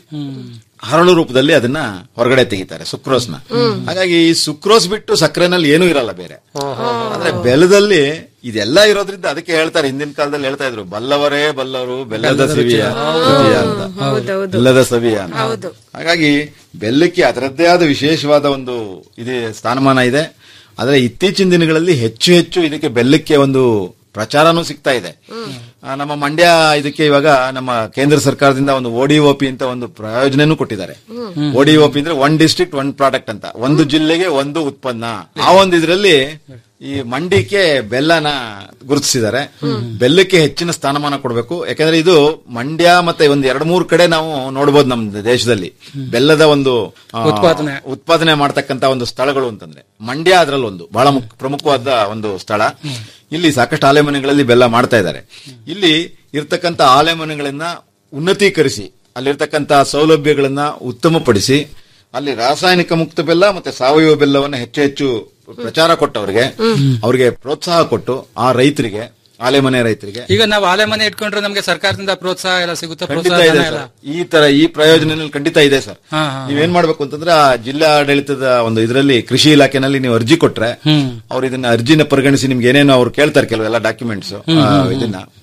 ಹರಳು ರೂಪದಲ್ಲಿ ಅದನ್ನ ಹೊರಗಡೆ ತೆಗಿತಾರೆ ಸುಕ್ರೋಸ್ನ ಹಾಗಾಗಿ ಈ ಸುಕ್ರೋಸ್ ಬಿಟ್ಟು ಸಕ್ಕರೆನಲ್ಲಿ ಏನೂ ಇರಲ್ಲ ಬೇರೆ ಆದ್ರೆ ಬೆಲ್ಲದಲ್ಲಿ ಇದೆಲ್ಲ ಇರೋದ್ರಿಂದ ಅದಕ್ಕೆ ಹೇಳ್ತಾರೆ ಹಿಂದಿನ ಕಾಲದಲ್ಲಿ ಹೇಳ್ತಾ ಇದ್ರು ಬಲ್ಲವರೇ ಬಲ್ಲವರು ಬೆಲ್ಲದ ಸವಿಯ ರುಚಿಯ ಅಂತ ಬೆಲ್ಲದ ಸವಿಯ ಅಂತ ಹಾಗಾಗಿ ಬೆಲ್ಲಕ್ಕೆ ಅದರದ್ದೇ ಆದ ವಿಶೇಷವಾದ ಒಂದು ಇದೆ ಸ್ಥಾನಮಾನ ಇದೆ ಆದ್ರೆ ಇತ್ತೀಚಿನ ದಿನಗಳಲ್ಲಿ ಹೆಚ್ಚು ಹೆಚ್ಚು ಇದಕ್ಕೆ ಬೆಲ್ಲಕ್ಕೆ ಒಂದು ಪ್ರಚಾರನೂ ಸಿಗ್ತಾ ಇದೆ ಆ, ನಮ್ಮ ಮಂಡ್ಯ ಇದಕ್ಕೆ ಇವಾಗ ನಮ್ಮ ಕೇಂದ್ರ ಸರ್ಕಾರದಿಂದ ಒಂದು ಓಡಿಒಪಿ ಅಂತ ಒಂದು ಪ್ರಯೋಜನನೂ ಕೊಟ್ಟಿದ್ದಾರೆ ಓಡಿಒಪಿ ಅಂದ್ರೆ ಒನ್ ಡಿಸ್ಟ್ರಿಕ್ಟ್ ಒನ್ ಪ್ರಾಡಕ್ಟ್ ಅಂತ ಒಂದು ಜಿಲ್ಲೆಗೆ ಒಂದು ಉತ್ಪನ್ನ ಆ ಒಂದು ಇದರಲ್ಲಿ ಈ ಮಂಡಿಗೆ ಬೆಲ್ಲನ ಗುರುತಿಸಿದ್ದಾರೆ ಬೆಲ್ಲಕ್ಕೆ ಹೆಚ್ಚಿನ ಸ್ಥಾನಮಾನ ಕೊಡಬೇಕು ಯಾಕಂದ್ರೆ ಇದು ಮಂಡ್ಯ ಮತ್ತೆ ಒಂದ್ ಎರಡ್ ಮೂರ್ ಕಡೆ ನಾವು ನೋಡಬಹುದು ನಮ್ಮ ದೇಶದಲ್ಲಿ ಬೆಲ್ಲದ ಒಂದು ಆ, ಉತ್ಪಾದನೆ. ಉತ್ಪಾದನೆ ಮಾಡ್ತಕ್ಕಂತ ಒಂದು ಸ್ಥಳಗಳು ಅಂತಂದ್ರೆ ಮಂಡ್ಯ ಅದ್ರಲ್ಲಿ ಒಂದು ಬಹಳ ಮುಖ್- ಪ್ರಮುಖವಾದ ಒಂದು ಸ್ಥಳ ಇಲ್ಲಿ ಸಾಕಷ್ಟು ಆಲೆಮನೆಗಳಲ್ಲಿ ಬೆಲ್ಲ ಮಾಡ್ತಾ ಇದ್ದಾರೆ ಇಲ್ಲಿ ಇರ್ತಕ್ಕಂಥ ಆಲೆಮನೆಗಳನ್ನ ಉನ್ನತೀಕರಿಸಿ ಅಲ್ಲಿರ್ತಕ್ಕಂಥ ಸೌಲಭ್ಯಗಳನ್ನ ಉತ್ತಮಪಡಿಸಿ ಅಲ್ಲಿ ರಾಸಾಯನಿಕ ಮುಕ್ತ ಬೆಲ್ಲ ಮತ್ತೆ ಸಾವಯವ ಬೆಲ್ಲವನ್ನ ಹೆಚ್ಚು ಹೆಚ್ಚು ಪ್ರಚಾರ ಕೊಟ್ಟವರಿಗೆ ಅವರಿಗೆ ಪ್ರೋತ್ಸಾಹ ಕೊಟ್ಟು ಆ ರೈತರಿಗೆ ಆಲೆಮನೆ ರೈತರಿಗೆ ಈಗ ನಾವು ಆಲೆ ಮನೆ ಇಟ್ಕೊಂಡ್ರೆ ನಮ್ಗೆ ಸರ್ಕಾರದಿಂದ ಪ್ರೋತ್ಸಾಹ ಎಲ್ಲ ಸಿಗುತ್ತಾ ಖಂಡಿತ ಪ್ರೋತ್ಸಾಹ ಇದೆ ಧನ ಎಲ್ಲ? ಸರ್ ಈ ತರ ಈ ಪ್ರಯೋಜನದಲ್ಲಿ ಖಂಡಿತ ಇದೆ ಸರ್ ಹಾ, ಹಾ. ನೀವೇನ್ ಮಾಡ್ಬೇಕು ಅಂತಂದ್ರೆ ಆ ಜಿಲ್ಲಾ ಆಡಳಿತದ ಒಂದು ಇದರಲ್ಲಿ ಕೃಷಿ ಇಲಾಖೆನಲ್ಲಿ ನೀವು ಅರ್ಜಿ ಕೊಟ್ರೆ ಅವ್ರು ಇದನ್ನ ಅರ್ಜಿನ ಪರಿಗಣಿಸಿ ನಿಮ್ಗೆ ಏನೇನೋ ಅವ್ರು ಕೇಳ್ತಾರೆ ಕೆಲವೆಲ್ಲ ಡಾಕ್ಯುಮೆಂಟ್ಸ್ ಇದನ್ನ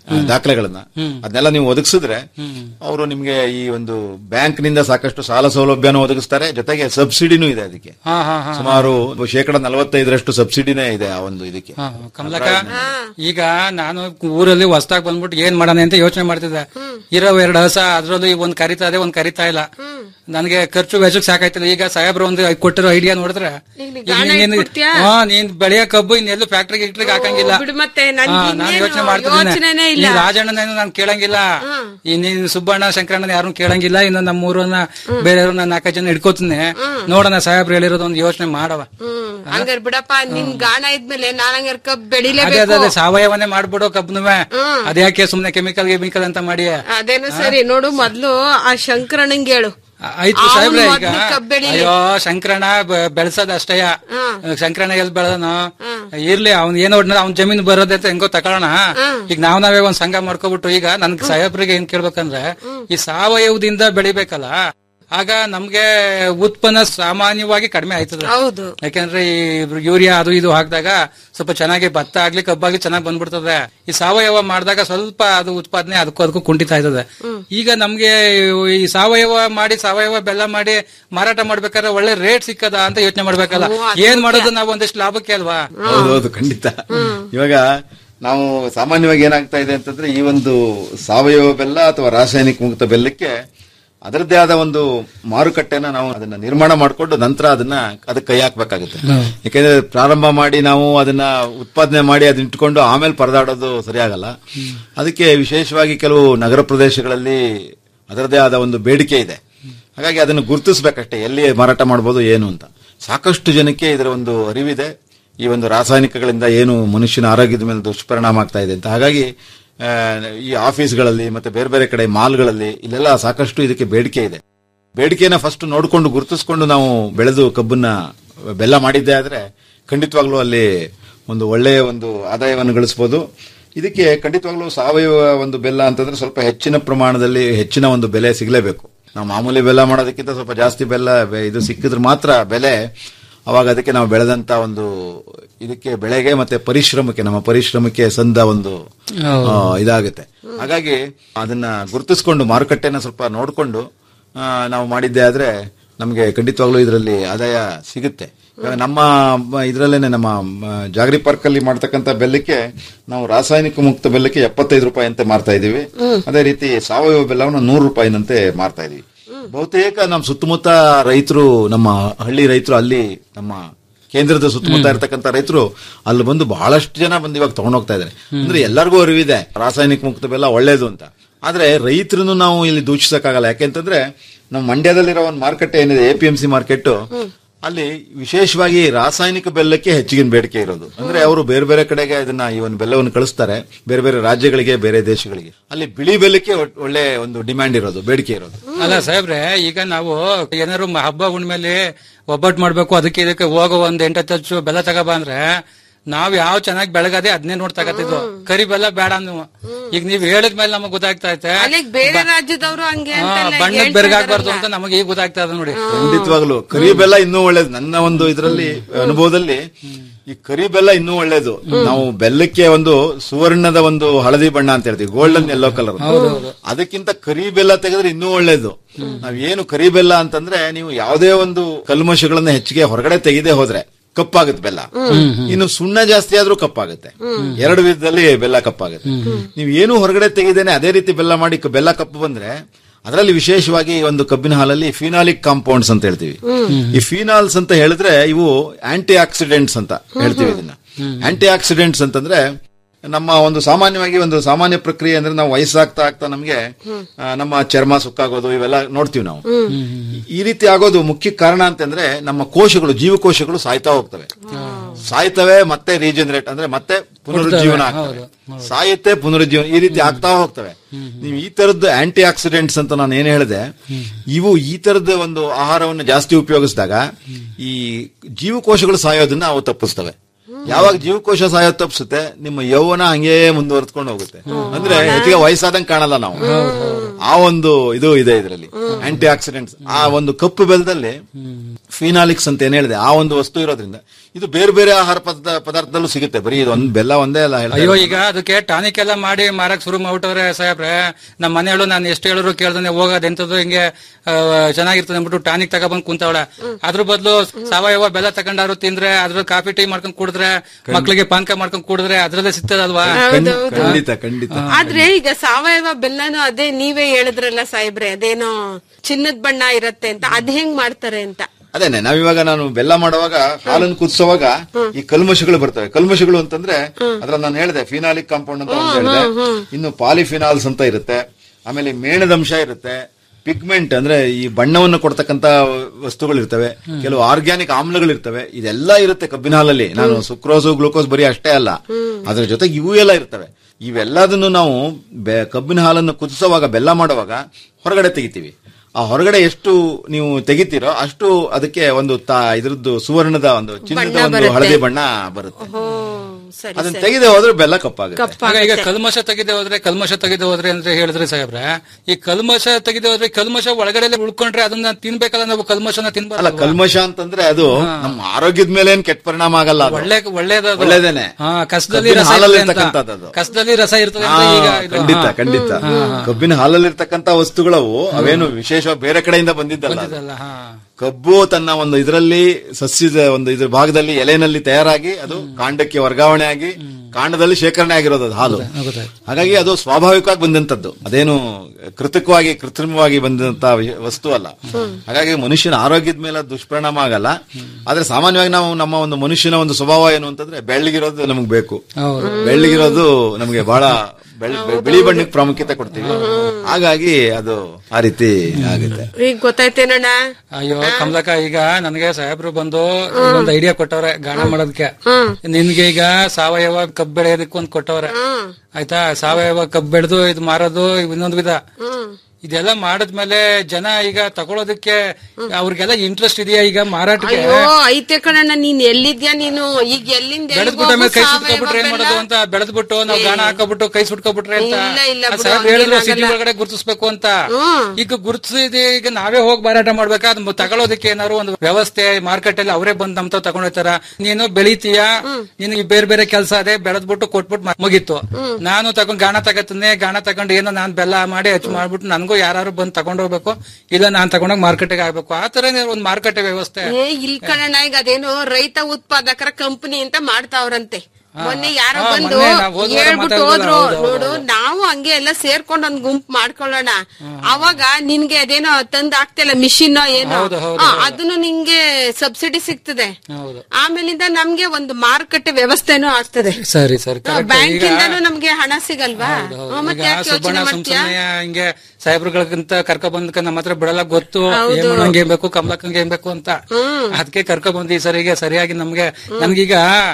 ಆ, ದಾಖಲೆಗಳನ್ನ ಅದನ್ನೆಲ್ಲ ನೀವು ಒದಗಿಸಿದ್ರೆ ಅವರು ನಿಮ್ಗೆ ಈ ಒಂದು ಬ್ಯಾಂಕ್ ನಿಂದ ಸಾಕಷ್ಟು ಸಾಲ ಸೌಲಭ್ಯನೂ ಒದಗಿಸ್ತಾರೆ ಜೊತೆಗೆ ಸಬ್ಸಿಡಿನೂ ಇದೆ ಅದಕ್ಕೆ ಹಾ ಹಾ ಹಾ ಸುಮಾರು ಶೇಕಡ ನಲವತ್ತೈದರಷ್ಟು ಸಬ್ಸಿಡಿನೇ ಇದೆ ಆ ಒಂದು ಇದಕ್ಕೆ ಹಾ, ಕಮಲಕ್ಕ ಈಗ ನಾನು ಊರಲ್ಲಿ ಹೊಸ್ದಾಗ್ ಬಂದ್ಬಿಟ್ಟು ಏನ್ ಮಾಡೋಣ ಅಂತ ಯೋಚನೆ ಮಾಡ್ತಿದ್ದೆ ಇರೋ ಎರಡು ಹಸ ಅದ್ರಲ್ಲೂ ಈಗ ಒಂದ್ ಕರಿತಾ ಇದೆ ಒಂದ್ ಕರಿತಾ ಇಲ್ಲ ನನಗೆ ಖರ್ಚು ವೆಚ್ಚಕ್ಕೆ ಸಾಕಾಯ್ತಿಲ್ಲ ಈಗ ಸಾಹೇಬ್ರ ಒಂದು ಕೊಟ್ಟಿರೋ ಐಡಿಯಾ ನೋಡಿದ್ರೆ ಈಗ ಗಾಣ ನೀನ್- ಇಟ್ಬಿಡ್ತೀಯಾ? ಹಾ ನೀನ್ ಬೆಳೆಯ ಕಬ್ಬು ಇನ್ನೆಲ್ಲೂ ಫ್ಯಾಕ್ಟ್ರಿ ಗಿಟ್ರಿಗೆ ಹಾಕಂಗಿಲ್ಲ ಬಿಡು ಮತ್ತೆ ನನ್ಗೆ ಹಾ, ನಾನು ಇನ್ನೇನು ಯೋಚನೆ ಯೋಚ್ನೆನೇ ಮಾಡ್ತಿದ್ದೀನಿ ಇಲ್ಲ. ಈ ರಾಜಣ್ಣನೇನು ನಾನು ಕೇಳಂಗಿಲ್ಲ ಈ ನೀನ್ ಸುಬ್ಬಣ್ಣ ಶಂಕರಣ್ಣ ಯಾರು ಕೇಳಂಗಿಲ್ಲ ಇನ್ನು ನಮ್ಮ ಊರನ್ನ ಬೇರೆಯವ್ರನ್ನ ನಾಲ್ಕೈದು ಜನ ಇಟ್ಕೋತೀನಿ ನೋಡೋಣ ಸಾಹೇಬ್ರು ಹೇಳಿರೋದು ಒಂದು ಯೋಚನೆ ಮಾಡವ ಹ್ಮ್ ಹಂಗಾರ್ ಬಿಡಪ್ಪ ನಿನ್ ಗಾಣ ಇದ್ಮೇಲೆ ನಾನ್ ಹಂಗಾರ್ ಕಬ್ ಅದೇ ಬೆಳಿಲೇಬೇಕು ಅದೇ ಅದೇ ಸಾವಯವನೇ ಮಾಡ್ಬಿಡು ಕಬ್ಬನುವೆ ಅದ್ಯಾಕೆ ಸುಮ್ನೆ ಕೆಮಿಕಲ್ ಕೆಮಿಕಲ್ ಅಂತ ಮಾಡಿ ಅದೇನು ಸರಿ ನೋಡು ಮೊದ್ಲು ಆ ಶಂಕರಣ್ಣಂಗೆ ಹೇಳು ಆಯ್ತು ಅವ್ನು ಸಾಹೇಬ್ರೆ ಈಗ ಮೊದ್ಲು ಕಬ್ಬ್ ಬೆಳೀಲಿ. ಅಯ್ಯೋ ಶಂಕರಣ್ಣ ಬ- ಬೆಳ್ಸೋದ್ ಅಷ್ಟೇಯ ಶಂಕರಣ್ಣ ಎಲ್ ಬೆಳೆದನು ಇರ್ಲಿ ಅವ್ನ್ ಏನೋ ಒಟ್ನಲ್ಲಿ ಅವ್ನ್ ಜಮೀನ್ ಬರೋದೇ ಅಂತ ಹೆಂಗೋ ತಕೊಳ್ಳೋಣ ಈಗ ನಾವ್ ನಾವೇ ಒಂದ್ ಸಂಘ ಮಾಡ್ಕೊಬಿಟ್ಟು ಈಗ ನನ್ ಸಾಹೇಬ್ರಿಗೆ ಏನ್ ಕೇಳ್ಬೇಕಂದ್ರೆ ಈ ಸಾವಯವದಿಂದ ಬೆಳಿಬೇಕಲ್ಲ ಆಗ ನಮ್ಗೆ ಉತ್ಪನ್ನ ಸಾಮಾನ್ಯವಾಗಿ ಕಡಿಮೆ ಆಯ್ತದೆ ಹೌದು ಯಾಕಂದ್ರೆ ಈ ಯೂರಿಯಾ ಅದು ಇದು ಹಾಕಿದಾಗ ಸ್ವಲ್ಪ ಚೆನ್ನಾಗಿ ಭತ್ತ ಆಗ್ಲಿ ಕಬ್ಬಾಗ್ಲಿ ಚೆನ್ನಾಗಿ ಬಂದ್ಬಿಡ್ತದೆ ಈ ಸಾವಯವ ಮಾಡಿದಾಗ ಸ್ವಲ್ಪ ಅದು ಉತ್ಪಾದನೆ ಅದಕ್ಕೂ ಅದಕ್ಕೂ ಕುಂಠಿತ ಆಯ್ತದೆ ಈಗ ನಮ್ಗೆ ಈ ಸಾವಯವ ಮಾಡಿ ಸಾವಯವ ಬೆಲ್ಲ ಮಾಡಿ ಮಾರಾಟ ಮಾಡ್ಬೇಕಾದ್ರೆ ಒಳ್ಳೆ ರೇಟ್ ಸಿಕ್ಕದ ಅಂತ ಯೋಚನೆ ಮಾಡ್ಬೇಕಲ್ಲ ಏನ್ ಮಾಡೋದು ನಾವು ಒಂದಿಷ್ಟು ಲಾಭಕ್ಕೆ ಅಲ್ವಾ ಹೌದೌದು ಖಂಡಿತ ಇವಾಗ ನಾವು ಸಾಮಾನ್ಯವಾಗಿ ಏನಾಗ್ತಾ ಇದೆ ಅಂತಂದ್ರೆ ಈ ಒಂದು ಸಾವಯವ ಬೆಲ್ಲ ಅಥವಾ ರಾಸಾಯನಿಕ ಮುಕ್ತ ಬೆಲ್ಲಕ್ಕೆ ಅದರದ್ದೇ ಆದ ಒಂದು ಮಾರುಕಟ್ಟೆನ ನಾವು ಅದನ್ನ ನಿರ್ಮಾಣ ಮಾಡಿಕೊಂಡು ನಂತರ ಅದನ್ನ ಅದಕ್ಕೆ ಕೈ ಹಾಕ್ಬೇಕಾಗುತ್ತೆ ಯಾಕಂದ್ರೆ ಪ್ರಾರಂಭ ಮಾಡಿ ನಾವು ಅದನ್ನ ಉತ್ಪಾದನೆ ಮಾಡಿ ಅದನ್ನ ಇಟ್ಕೊಂಡು ಆಮೇಲೆ ಪರದಾಡೋದು ಸರಿಯಾಗಲ್ಲ ಅದಕ್ಕೆ ವಿಶೇಷವಾಗಿ ಕೆಲವು ನಗರ ಪ್ರದೇಶಗಳಲ್ಲಿ ಅದರದೇ ಆದ ಒಂದು ಬೇಡಿಕೆ ಇದೆ ಹಾಗಾಗಿ ಅದನ್ನು ಗುರುತಿಸ್ಬೇಕಷ್ಟೇ ಎಲ್ಲಿ ಮಾರಾಟ ಮಾಡ್ಬೋದು ಏನು ಅಂತ ಸಾಕಷ್ಟು ಜನಕ್ಕೆ ಇದರ ಒಂದು ಅರಿವಿದೆ ಈ ಒಂದು ರಾಸಾಯನಿಕಗಳಿಂದ ಏನು ಮನುಷ್ಯನ ಆರೋಗ್ಯದ ಮೇಲೆ ದುಷ್ಪರಿಣಾಮ ಆಗ್ತಾ ಇದೆ ಅಂತ ಹಾಗಾಗಿ ಆ, ಈ ಆಫೀಸ್ಗಳಲ್ಲಿ ಮತ್ತೆ ಬೇರೆ ಬೇರೆ ಕಡೆ ಮಾಲ್ಗಳಲ್ಲಿ ಇಲ್ಲೆಲ್ಲ ಸಾಕಷ್ಟು ಇದಕ್ಕೆ ಬೇಡಿಕೆ ಇದೆ ಬೇಡಿಕೆನ ಫಸ್ಟ್ ನೋಡಿಕೊಂಡು ಗುರುತಿಸ್ಕೊಂಡು ನಾವು ಬೆಳೆದು ಕಬ್ಬನ್ನ ಬೆಲ್ಲ ಮಾಡಿದ್ದೆ ಆದ್ರೆ ಖಂಡಿತವಾಗ್ಲೂ ಅಲ್ಲಿ ಒಂದು ಒಳ್ಳೆಯ ಒಂದು ಆದಾಯವನ್ನು ಗಳಿಸಬಹುದು ಇದಕ್ಕೆ ಖಂಡಿತವಾಗ್ಲೂ ಸಾವಯವ ಒಂದು ಬೆಲ್ಲ ಅಂತಂದ್ರೆ ಸ್ವಲ್ಪ ಹೆಚ್ಚಿನ ಪ್ರಮಾಣದಲ್ಲಿ ಹೆಚ್ಚಿನ ಒಂದು ಬೆಲೆ ಸಿಗಲೇಬೇಕು ನಾವು ಮಾಮೂಲಿ ಬೆಲ್ಲ ಮಾಡೋದಕ್ಕಿಂತ ಸ್ವಲ್ಪ ಜಾಸ್ತಿ ಬೆಲ್ಲ ಬೆ- ಇದು ಸಿಕ್ಕಿದ್ರೆ ಮಾತ್ರ ಬೆಲೆ ಅವಾಗ ಅದಕ್ಕೆ ನಾವು ಬೆಳೆದಂತ ಒಂದು ಇದಕ್ಕೆ ಬೆಳೆಗೆ ಮತ್ತೆ ಪರಿಶ್ರಮಕ್ಕೆ ನಮ್ಮ ಪರಿಶ್ರಮಕ್ಕೆ ಸಂದ ಒಂದು ಆ, ಇದಾಗುತ್ತೆ ಹಾಗಾಗಿ ಅದನ್ನ ಗುರುತಿಸ್ಕೊಂಡು ಮಾರುಕಟ್ಟೆನ ಸ್ವಲ್ಪ ನೋಡಿಕೊಂಡು ನಾವು ಮಾಡಿದ್ದೆ ಆದ್ರೆ ನಮಗೆ ಖಂಡಿತವಾಗ್ಲೂ ಇದರಲ್ಲಿ ಆದಾಯ ಸಿಗುತ್ತೆ ಇವಾಗ ನಮ್ಮ ಮ- ಇದ್ರಲ್ಲೇನೆ ನಮ್ಮ ಮ, ಜಾಗರಿ ಪಾರ್ಕ್ ಅಲ್ಲಿ ಮಾಡ್ತಕ್ಕಂಥ ಬೆಲ್ಲಕ್ಕೆ ನಾವು ರಾಸಾಯನಿಕ ಮುಕ್ತ ಬೆಲ್ಲಕ್ಕೆ ಎಪ್ಪತ್ತೈದು ರೂಪಾಯಿ ಅಂತೆ ಮಾರ್ತಾ ಇದೀವಿ ಅದೇ ರೀತಿ ಸಾವಯವ ಬೆಲ್ಲವನ್ನು ನೂರು ರೂಪಾಯಿನಂತೆ ಮಾರ್ತಾ ಇದೀವಿ ಬಹುತೇಕ ನಮ್ಮ ಸುತ್ತಮುತ್ತ ರೈತರು ನಮ್ಮ ಹಳ್ಳಿ ರೈತರು ಅಲ್ಲಿ ನಮ್ಮ ಕೇಂದ್ರದ ಸುತ್ತಮುತ್ತ ಇರತಕ್ಕಂತ ರೈತರು ಅಲ್ಲಿ ಬಂದು ಬಹಳಷ್ಟು ಜನ ಬಂದು ಇವಾಗ ತಗೊಂಡೋಗ್ತಾ ಇದ್ದಾರೆ ಅಂದ್ರೆ ಎಲ್ಲರಿಗೂ ಅರಿವಿದೆ ರಾಸಾಯನಿಕ ಮುಕ್ತ ಬೆಲ್ಲ ಒಳ್ಳೇದು ಅಂತ ಆದ್ರೆ ರೈತರನ್ನು ನಾವು ಇಲ್ಲಿ ದೂಷಿಸಕ್ಕಾಗಲ್ಲ ಯಾಕೆಂತಂದ್ರೆ ನಮ್ಮ ಮಂಡ್ಯದಲ್ಲಿರೋ ಒಂದು ಮಾರ್ಕೆಟ್ ಏನಿದೆ A P M C market ಅಲ್ಲಿ ವಿಶೇಷವಾಗಿ ರಾಸಾಯನಿಕ ಬೆಲ್ಲಕ್ಕೆ ಹೆಚ್ಚಿನ ಬೇಡಿಕೆ ಇರೋದು ಅಂದ್ರೆ ಅವರು ಬೇರೆ ಬೇರೆ ಕಡೆಗೆ ಇದನ್ನ ಈ ಒಂದು ಬೆಲ್ಲವನ್ನು ಕಳಿಸ್ತಾರೆ ಬೇರೆ ಬೇರೆ ರಾಜ್ಯಗಳಿಗೆ ಬೇರೆ ದೇಶಗಳಿಗೆ ಅಲ್ಲಿ ಬಿಳಿ ಬೆಲ್ಲಕ್ಕೆ ಒಟ್- ಒಳ್ಳೆ ಒಂದು ಡಿಮ್ಯಾಂಡ್ ಇರೋದು ಬೇಡಿಕೆ ಇರೋದು ಅಲ್ಲ ಸಾಹೇಬ್ರೆ ಈಗ ನಾವು ಏನಾದ್ರು ಮ- ಹಬ್ಬ ಉಣ್ಮೇಲೆ ಒಬ್ಬಟ್ಟು ಮಾಡ್ಬೇಕು ಅದಕ್ಕೆ ಇದಕ್ಕೆ ಹೋಗೋ ಒಂದ್ ಎಂಟತ್ತು ಹಚ್ಚು ಬೆಲ್ಲ ತಗೋಬ ಅಂದ್ರೆ ನಾವ್ ಯಾವ ಚೆನ್ನಾಗಿ ಬೆಳಗದೆ ಅದನ್ನೇ ನೋಡ್ ತಗತ್ತಿದ್ವು ಕರಿ ಬೆಲ್ಲ ಬೇಡ ನೀವು ಈಗ ನೀವ್ ಹೇಳಿದ್ಮೇಲೆ ನಮಗ್ ಗೊತ್ತಾಗ್ತಾ ಐತೆ ಅಲ್ಲಿಗ್ ಬೇರೆ ರಾಜ್ಯದವರು ಹಂಗೆ ಹಾ, ಅಂತೆಲ್ಲ ಬಣ್ಣದ್ ಹೇಳ್ತಾ ಬೆರಗಾಗ್ಬಾರ್ದು ಇದಾರಲ್ಲ. ಅಂತ ನಮಗೆ ಈಗ ಗೊತ್ತಾಗ್ತಾ ಇದೆ ನೋಡಿ ಖಂಡಿತವಾಗ್ಲು ಕರಿ ಬೆಲ್ಲ ಇನ್ನೂ ಒಳ್ಳೇದು ನನ್ನ ಒಂದು ಇದರಲ್ಲಿ ಅನುಭವದಲ್ಲಿ ಈ ಕರಿ ಬೆಲ್ಲ ಇನ್ನೂ ಒಳ್ಳೇದು ನಾವು ಬೆಲ್ಲಕ್ಕೆ ಒಂದು ಸುವರ್ಣದ ಒಂದು ಹಳದಿ ಬಣ್ಣ ಅಂತ ಹೇಳ್ತೀವಿ ಗೋಲ್ಡನ್ ಯೆಲ್ಲೋ ಕಲರ್ ಅದಕ್ಕಿಂತ ಕರಿ ಬೆಲ್ಲ ತೆಗೆದ್ರೆ ಇನ್ನೂ ಒಳ್ಳೇದು ನಾವೇನು ಕರಿ ಬೆಲ್ಲ ಅಂತಂದ್ರೆ ನೀವು ಯಾವುದೇ ಒಂದು ಕಲ್ಮಶಗಳನ್ನ ಹೆಚ್ಚಿಗೆ ಹೊರಗಡೆ ತೆಗೆದೇ ಹೋದ್ರೆ ಕಪ್ಪಾಗುತ್ತೆ ಬೆಲ್ಲ ಇನ್ನು ಸುಣ್ಣ ಜಾಸ್ತಿ ಆದ್ರೂ ಕಪ್ಪಾಗುತ್ತೆ ಎರಡು ವಿಧದಲ್ಲಿ ಬೆಲ್ಲ ಕಪ್ಪಾಗುತ್ತೆ ನೀವು ಏನು ಹೊರಗಡೆ ತೆಗೆದೇನೆ ಅದೇ ರೀತಿ ಬೆಲ್ಲ ಮಾಡಿ ಕ- ಬೆಲ್ಲ ಕಪ್ಪು ಬಂದ್ರೆ ಅದರಲ್ಲಿ ವಿಶೇಷವಾಗಿ ಒಂದು ಕಬ್ಬಿನ ಹಾಲಲ್ಲಿ ಫಿನಾಲಿಕ್ ಕಾಂಪೌಂಡ್ಸ್ ಅಂತ ಹೇಳ್ತೀವಿ ಈ ಫಿನಾಲ್ಸ್ ಅಂತ ಹೇಳಿದ್ರೆ ಇವು ಆಂಟಿ ಆಕ್ಸಿಡೆಂಟ್ಸ್ ಅಂತ ಹೇಳ್ತೀವಿ ಇದನ್ನ ಆಂಟಿ ಆಕ್ಸಿಡೆಂಟ್ಸ್ ಅಂತಂದ್ರೆ ನಮ್ಮ ಒಂದು ಸಾಮಾನ್ಯವಾಗಿ ಒಂದು ಸಾಮಾನ್ಯ ಪ್ರಕ್ರಿಯೆ ಅಂದ್ರೆ ನಾವು ವಯಸ್ಸಾಗ್ತಾ ಆಗ್ತಾ ನಮ್ಗೆ ಆ, ನಮ್ಮ ಚರ್ಮ ಸುಕ್ಕಾಗೋದು ಇವೆಲ್ಲ ನೋಡ್ತೀವಿ ನಾವು ಈ ರೀತಿ ಆಗೋದು ಮುಖ್ಯ ಕಾರಣ ಅಂತಂದ್ರೆ ನಮ್ಮ ಕೋಶಗಳು ಜೀವಕೋಶಗಳು ಸಾಯ್ತಾ ಹೋಗ್ತವೆ ಸಾಯ್ತವೆ ಮತ್ತೆ ರೀಜನರೇಟ್ ಅಂದ್ರೆ ಮತ್ತೆ ಪುನರುಜ್ಜೀವನ ಆಗ್ತವೆ ಸಾಯುತ್ತೆ ಪುನರುಜ್ಜೀವನ ಈ ರೀತಿ ಆಗ್ತಾ ಹೋಗ್ತವೆ ನೀವು ಈ ತರದ್ದು ಆಂಟಿ ಆಕ್ಸಿಡೆಂಟ್ಸ್ ಅಂತ ನಾನು ಏನ್ ಹೇಳಿದೆ ಇವು ಈ ತರದ ಒಂದು ಆಹಾರವನ್ನು ಜಾಸ್ತಿ ಉಪಯೋಗಿಸಿದಾಗ ಈ ಜೀವಕೋಶಗಳು ಸಾಯೋದನ್ನ ಅವು ತಪ್ಪಿಸ್ತವೆ ಯಾವಾಗ ಜೀವಕೋಶ ಸಾಯ ತಪ್ಪಿಸುತ್ತೆ ನಿಮ್ಮ ಯೌವನ ಹಂಗೇ ಮುಂದುವರೆದ್ಕೊಂಡು ಹೋಗುತ್ತೆ ಅಂದ್ರೆ ಹೆಚ್ಚಿಗೆ ವಯಸ್ಸಾದಂಗೆ ಕಾಣಲ್ಲ ನಾವು ಆ ಒಂದು ಇದು ಇದೆ ಇದರಲ್ಲಿ ಆಂಟಿ ಆಕ್ಸಿಡೆಂಟ್ಸ್ ಆ ಒಂದು ಕಪ್ಪು ಬೆಲ್ಲದಲ್ಲಿ ಫಿನಾಲಿಕ್ಸ್ ಅಂತ ಏನ್ ಹೇಳಿದೆ ಆ ಒಂದು ವಸ್ತು ಇರೋದ್ರಿಂದ ಇದು ಬೇರೆ ಬೇರೆ ಆಹಾರ ಪದಾರ್ಥ ಪದಾರ್ಥದಲ್ಲೂ ಸಿಗುತ್ತೆ ಬರೀ ಇದು ಒಂದ್ ಬೆಲ್ಲ ಒಂದೇ ಅಲ್ಲ ಹೇಳ್ತಾ ಅಯ್ಯೋ ಇರೋದು. ಈಗ ಅದಕ್ಕೆ ಟಾನಿಕ್ ಎಲ್ಲ ಮಾಡಿ ಮಾರಕ್ ಶುರು ಮಾಡ್ಬಿಟ್ಟವ್ರೆ ಸಾಹೇಬ್ರೆ ನಮ್ಮ ಮನೆಯಳು ನಾನು ಎಷ್ಟು ಹೇಳಿದ್ರು ಕೇಳ್ದಾನೆ ಹೋಗೋದ್ ಎಂತದ್ದು ಹಿಂಗೆ ಆ, ಚೆನ್ನಾಗಿರ್ತದೆ ಅಂದ್ಬಿಟ್ಟು ಟಾನಿಕ್ ತಗೊಬಂದ್ ಕುಂತವಳ ಅದ್ರ ಬದಲು ಸಾವಯವ ಬೆಲ್ಲ ತಗೊಂಡಾರು ತಿಂದ್ರೆ ಅದ್ರ ಕಾಫಿ ಟೀ ಮಾಡ್ಕೊಂಡ್ ಕುಡಿದ್ರೆ ಮಕ್ಳಿಗೆ ಪಾನಕ ಮಾಡ್ಕೊಂಡ್ ಕುಡಿದ್ರೆ ಅದ್ರಲ್ಲೇ ಸಿಗ್ತದಲ್ವಾ ಖಂಡಿತ ಖಂಡಿತ ಆದ್ರೆ ಈಗ ಸಾವಯವ ಬೆಲ್ಲನು ಅದೇ ನೀವೇ ಹೇಳಿದ್ರಲ್ಲ ಸಾಹೇಬ್ರೆ ಅದೇನೋ ಚಿನ್ನದ ಬಣ್ಣ ಇರತ್ತೆ ಅಂತ ಅದ್ ಹೆಂಗ್ ಮಾಡ್ತಾರೆ ಅಂತ ಅದೇನೆ ನಾವಿವಾಗ ನಾನು ಬೆಲ್ಲ ಮಾಡುವಾಗ ಹಾಲನ್ನು ಕುದಿಸುವಾಗ ಈ ಕಲ್ಮಶಗಳು ಬರ್ತವೆ ಕಲ್ಮಶಗಳು ಅಂತಂದ್ರೆ ಅದ್ರ ನಾನು ಹೇಳಿದೆ ಫಿನಾಲಿಕ್ ಕಾಂಪೌಂಡ್ ಅಂತ ಒಂದು ಹೇಳಿದೆ ಇನ್ನು ಪಾಲಿಫಿನಾಲ್ಸ್ ಅಂತ ಇರುತ್ತೆ ಆಮೇಲೆ ಮೇಣದ ಅಂಶ ಇರುತ್ತೆ ಪಿಗ್ಮೆಂಟ್ ಅಂದ್ರೆ ಈ ಬಣ್ಣವನ್ನು ಕೊಡ್ತಕ್ಕಂತ ವಸ್ತುಗಳು ಇರ್ತವೆ ಕೆಲವು ಆರ್ಗ್ಯಾನಿಕ್ ಆಮ್ಲಗಳು ಇರ್ತವೆ ಇದೆಲ್ಲ ಇರುತ್ತೆ ಕಬ್ಬಿನ ಹಾಲಲ್ಲಿ ನಾನು ಸುಕ್ರೋಸು ಗ್ಲೂಕೋಸ್ ಬರೀ ಅಷ್ಟೇ ಅಲ್ಲ ಅದ್ರ ಜೊತೆಗೆ ಇವು ಎಲ್ಲ ಇರ್ತವೆ ಇವೆಲ್ಲದನ್ನು ನಾವು ಬೆ- ಕಬ್ಬಿನ ಹಾಲನ್ನು ಕುದಿಸುವಾಗ ಬೆಲ್ಲ ಮಾಡುವಾಗ ಹೊರಗಡೆ ತೆಗಿತೀವಿ ಆ ಹೊರಗಡೆ ಎಷ್ಟು ನೀವು ತೆಗಿತೀರೋ ಅಷ್ಟು ಅದಕ್ಕೆ ಒಂದು ತಾ ಇದ್ರದ್ದು ಸುವರ್ಣದ ಒಂದು ಚಿನ್ನದ ಒಂದು ಹಳದಿ ಬಣ್ಣ ಬರುತ್ತೆ ಸರಿ ಅದನ್ನ ತೆಗೆದೇ ಹೋದ್ರೆ ಬೆಲ್ಲ ಕಪ್ಪಾಗುತ್ತೆ ಆಗ ಈಗ ಕಲ್ಮಶ ತೆಗೆದೆ ಹೋದ್ರೆ ಕಲ್ಮಶ ತೆಗೆದೆ ಹೋದ್ರೆ ಅಂದ್ರೆ ಹೇಳಿದ್ರೆ ಸಾಹೇಬ್ರೆ ಈ ಕಲ್ಮಶ ತೆಗೆದೆ ಹೋದ್ರೆ ಕಲ್ಮಶ ಒಳಗಡೆ ಉಳ್ಕೊಂಡ್ರೆ ಅದನ್ನ ತಿನ್ಬೇಕಲ್ಲ ನಾವು ಕಲ್ಮಶನ ಅಲ್ಲ ತಿನ್ಬಾರ್ದು ಕಲ್ಮಶ ಅಂತಂದ್ರೆ ಅದು ನಮ್ಮ ಆರೋಗ್ಯದ ಮೇಲೆ ಏನ್ ಕೆಟ್ಟ ಪರಿಣಾಮ ಆಗಲ್ಲ ಅದು. ಒಳ್ಳೆ ಒಳ್ಳೇದದು ಒಳ್ಳೇದೇನೆ ಹಾ ಕಸದಲ್ಲಿ ಕಬ್ಬಿನ ರಸ ಹಾಲಲ್ಲಿ ಇರ್ತದೆ ಅಂತ. ಇರ್ತಕ್ಕಂಥದ್ದು ಅದು. ಕಸದಲ್ಲಿ ರಸ ಇರ್ತದೆ ಹಾ, ಅಂತ ಈಗ ಇದು, ಖಂಡಿತ ಹಾ. ಖಂಡಿತ ಕಬ್ಬಿನ ಹಾಲಲ್ಲಿರ್ತಕ್ಕಂತ ವಸ್ತುಗಳವು ಅವೇನು ವಿಶೇಷ ಬೇರೆ ಕಡೆಯಿಂದ ಬಂದಿದ್ದಲ್ಲ ಅದು. ಬಂದಿದ್ದಲ್ಲ, ಹಾ. ಕಬ್ಬು ತನ್ನ ಒಂದು ಇದರಲ್ಲಿ ಸಸ್ಯದ ಒಂದು ಇದ್ರ ಭಾಗದಲ್ಲಿ ಎಲೆನಲ್ಲಿ ತಯಾರಾಗಿ ಅದು ಕಾಂಡಕ್ಕೆ ವರ್ಗಾವಣೆ ಆಗಿ ಕಾಂಡದಲ್ಲಿ ಶೇಖರಣೆ ಆಗಿರೋದು ಅದು ಹಾಲು ಹಾಗಾಗಿ ಅದು ಸ್ವಾಭಾವಿಕವಾಗಿ ಬಂದಂತದ್ದು ಅದೇನು ಕೃತಕವಾಗಿ ಕೃತ್ರಿಮವಾಗಿ ಬಂದಂತ ವಿ- ವಸ್ತು ಅಲ್ಲ ಹಾಗಾಗಿ ಮನುಷ್ಯನ ಆರೋಗ್ಯದ ಮೇಲೆ ಅದು ದುಷ್ಪರಿಣಾಮ ಆಗಲ್ಲ ಆದ್ರೆ ಸಾಮಾನ್ಯವಾಗಿ ನಾವು ನಮ್ಮ ಒಂದು ಮನುಷ್ಯನ ಒಂದು ಸ್ವಭಾವ ಏನು ಅಂತಂದ್ರೆ ಬೆಳ್ಳಗಿರೋದು ನಮಗೆ ಬೇಕು ಹೌದು. ಬೆಳ್ಳಗಿರೋದು ನಮಗೆ ಬಹಳ ಬೆಳ್- ಬಿಳಿ ಬಣ್ಣಕ್ಕೆ ಪ್ರಾಮುಖ್ಯತೆ ಕೊಡ್ತೀವಿ ಹಾಗಾಗಿ ಅದು ಆ ರೀತಿ ಆಗುತ್ತೆ ಈಗ ಗೊತ್ತಾಯ್ತೇನಣ್ಣ ಅಯ್ಯೋ ಕಮಲಕ್ಕ ಈಗ ನನಗೆ ಸಾಹೇಬ್ರು ಬಂದು ಒಂದು ಐಡಿಯಾ ಕೊಟ್ಟವ್ರೆ ಗಾಣ ಮಾಡೋದಕ್ಕೆ ನಿನ್ಗೆ ಈಗ ಸಾವಯವ ಕಬ್ಬು ಬೆಳೆಯೋದಕ್ಕೆ ಒಂದ್ ಕೊಟ್ಟವ್ರೆ ಆಯ್ತಾ ಸಾವಯವ ಕಬ್ಬು ಬೆಳೆದು ಇದು ಮಾರೋದು ಇನ್ನೊಂದು ವಿಧ ಇದೆಲ್ಲ ಮಾಡಿದ್ಮೇಲೆ ಜನ ಈಗ ತಗೊಳೋದಕ್ಕೆ ಅವ್ರಿಗೆಲ್ಲ ಇಂಟ್ರೆಸ್ಟ್ ಇದೆಯಾ ಈಗ ಮಾರಾಟಕ್ಕೆ ಅಯ್ಯೋ ಐತೆ ಕಣಣ್ಣ ನೀನ್ ಎಲ್ಲಿದ್ಯಾ ನೀನು ಈಗ ಎಲ್ಲಿಂದ ಎಲ್ಲಿಗ್ ಬೆಳೆದ್ಬಿಟ್ಟ ಮೇಲೆ ಹೋಗು ಕೈ ಸಾವಯವ ಸುಟ್ಕೊಬಿಟ್ರೆ ಏನ್ ಬೆಲ್ಲ? ಮಾಡೋದು ಅಂತ ಬೆಳೆದ್ಬಿಟ್ಟು ನಾವು ಗಾಣ ಹಾಕೋಬಿಟ್ಟು ಕೈ ಸುಟ್ಕೊಬಿಟ್ರೆ ಅಂತ ಇಲ್ಲ, ಇಲ್ಲ ಆ ಬಿಡು, ಸಾಹೇಬ್ರು ಹೇಳಿದ್ರು ಸಿಟಿ ಹಂಗೇನಾಗಲ್ಲ. ಒಳಗಡೆ ಗುರುತಿಸ್ಬೇಕು ಅಂತ ಈಗ ಗುರುತಿಸಿದ ಈಗ ನಾವೇ ಹೋಗಿ ಮಾರಾಟ ಮಾಡ್ಬೇಕಾ ಅದ್ ತಗೊಳೋದಕ್ಕೆ ಏನಾದ್ರು ಒಂದು ವ್ಯವಸ್ಥೆ ಮಾರ್ಕೆಟ್ ಅಲ್ಲಿ ಅವರೇ ಬಂದ್ ನಮ್ತಾವ್ ತಗೊಂಡೋಯ್ತಾರ ನೀನು ಬೆಳಿತೀಯ ನಿನಗೆ ಬೇರೆ ಬೇರೆ ಕೆಲಸ ಅದೇ ಬೆಳೆದ್ಬಿಟ್ಟು ಕೊಟ್ಬಿಟ್ಟು ಮ- ಮುಗೀತು ನಾನು ತಗೊಂಡ್ ಗಾಣ ತಗತೀನಿ ಗಾಣ ತಗೊಂಡು ಏನೋ ನಾನ್ ಬೆಲ್ಲ ಮಾಡಿ ಹೆಚ್ಚು ಮಾಡ್ಬಿಟ್ಟು ನನ್ಗೂ ಯಾರು ಬಂದ್ ತಗೊಂಡೋಗ್ಬೇಕು ಇಲ್ಲ ನಾನ್ ತಗೊಂಡೋಗಿ ಮಾರ್ಕೆಟ್ಗೆ ಆಗ್ಬೇಕು ಆ ತರನೇ ಒಂದ್ ಮಾರುಕಟ್ಟೆ ವ್ಯವಸ್ಥೆ ಏ ಇಲ್ ಕಣಣ್ಣ ಈಗ ಅದೇನು ರೈತ ಉತ್ಪಾದಕರ ಕಂಪನಿ ಅಂತ ಮಾಡ್ತಾವ್ರಂತೆ ಮೊನ್ನೆ ಯಾರೋ ಹಾ, ಬಂದು ಮೊನ್ನೆ ನಾವ್ ಹೋದ್ ವಾರ ಹೇಳ್ಬಿಟ್ಟು ಮಾತಾಡಿದ್ವಲ್ಲ, ಹೋದ್ರು ಹೌದು, ಹೌದು, ನೋಡು ನಾವು ಹಂಗೆ ಎಲ್ಲ ಸೇರ್ಕೊಂಡು ಒಂದ್ ಗುಂಪು ಮಾಡ್ಕೊಳ್ಳೋಣ ಅವಾಗ ನಿನ್ಗೆ ಅದೇನೋ ತಂದ್ ಆಗ್ತಿಲ್ಲ ಮಿಷಿನ್ ಏನೋ ಹೌದು, ಹೌದು, ಆ, ಹೌದು. ಅದನ್ನು ನಿಂಗೆ ಸಬ್ಸಿಡಿ ಸಿಗ್ತದೆ ಹೌದು ಆಮೇಲಿಂದ ನಮ್ಗೆ ಒಂದು ಮಾರುಕಟ್ಟೆ ವ್ಯವಸ್ಥೆನೂ ಆಗ್ತದೆ ಸರಿ ಸರಿ correct. ಬ್ಯಾಂಕ್ ಈಗ ಇಂದಾನು ನಮ್ಗೆ ಹಣ ಸಿಗಲ್ವಾ ಹ್ಮ್, ಮತ್ತೆ ಈಗ ಯಾಕೆ ಸುಬ್ಬಣ್ಣ ಯೋಚನೆ ಸುಮ್ ಮಾಡ್ತೀಯಾ ಸುಮ್ನೆ ಹಿಂಗೆ ಸಾಹೇಬ್ರುಗಳಿಗಿಂತ ಕರ್ಕೊ ಬಂದ್ಕ ನಮ್ಮ ಹತ್ರ ಬಿಡಲ್ಲ ಗೊತ್ತು ಹೌದು. ಹೇಮಣ್ಣಂಗೆ ಏನ್ ಬೇಕು ಕಮಲಕ್ಕಂಗೆ ಏನ್ ಬೇಕು ಅಂತ ಅದಕ್ಕೆ ಕರ್ಕೊ ಬಂದಿ ಈ ಸರಿಗೆ ಸರಿಯಾಗಿ ನಮ್ಗೆ ನನ್ಗೀಗ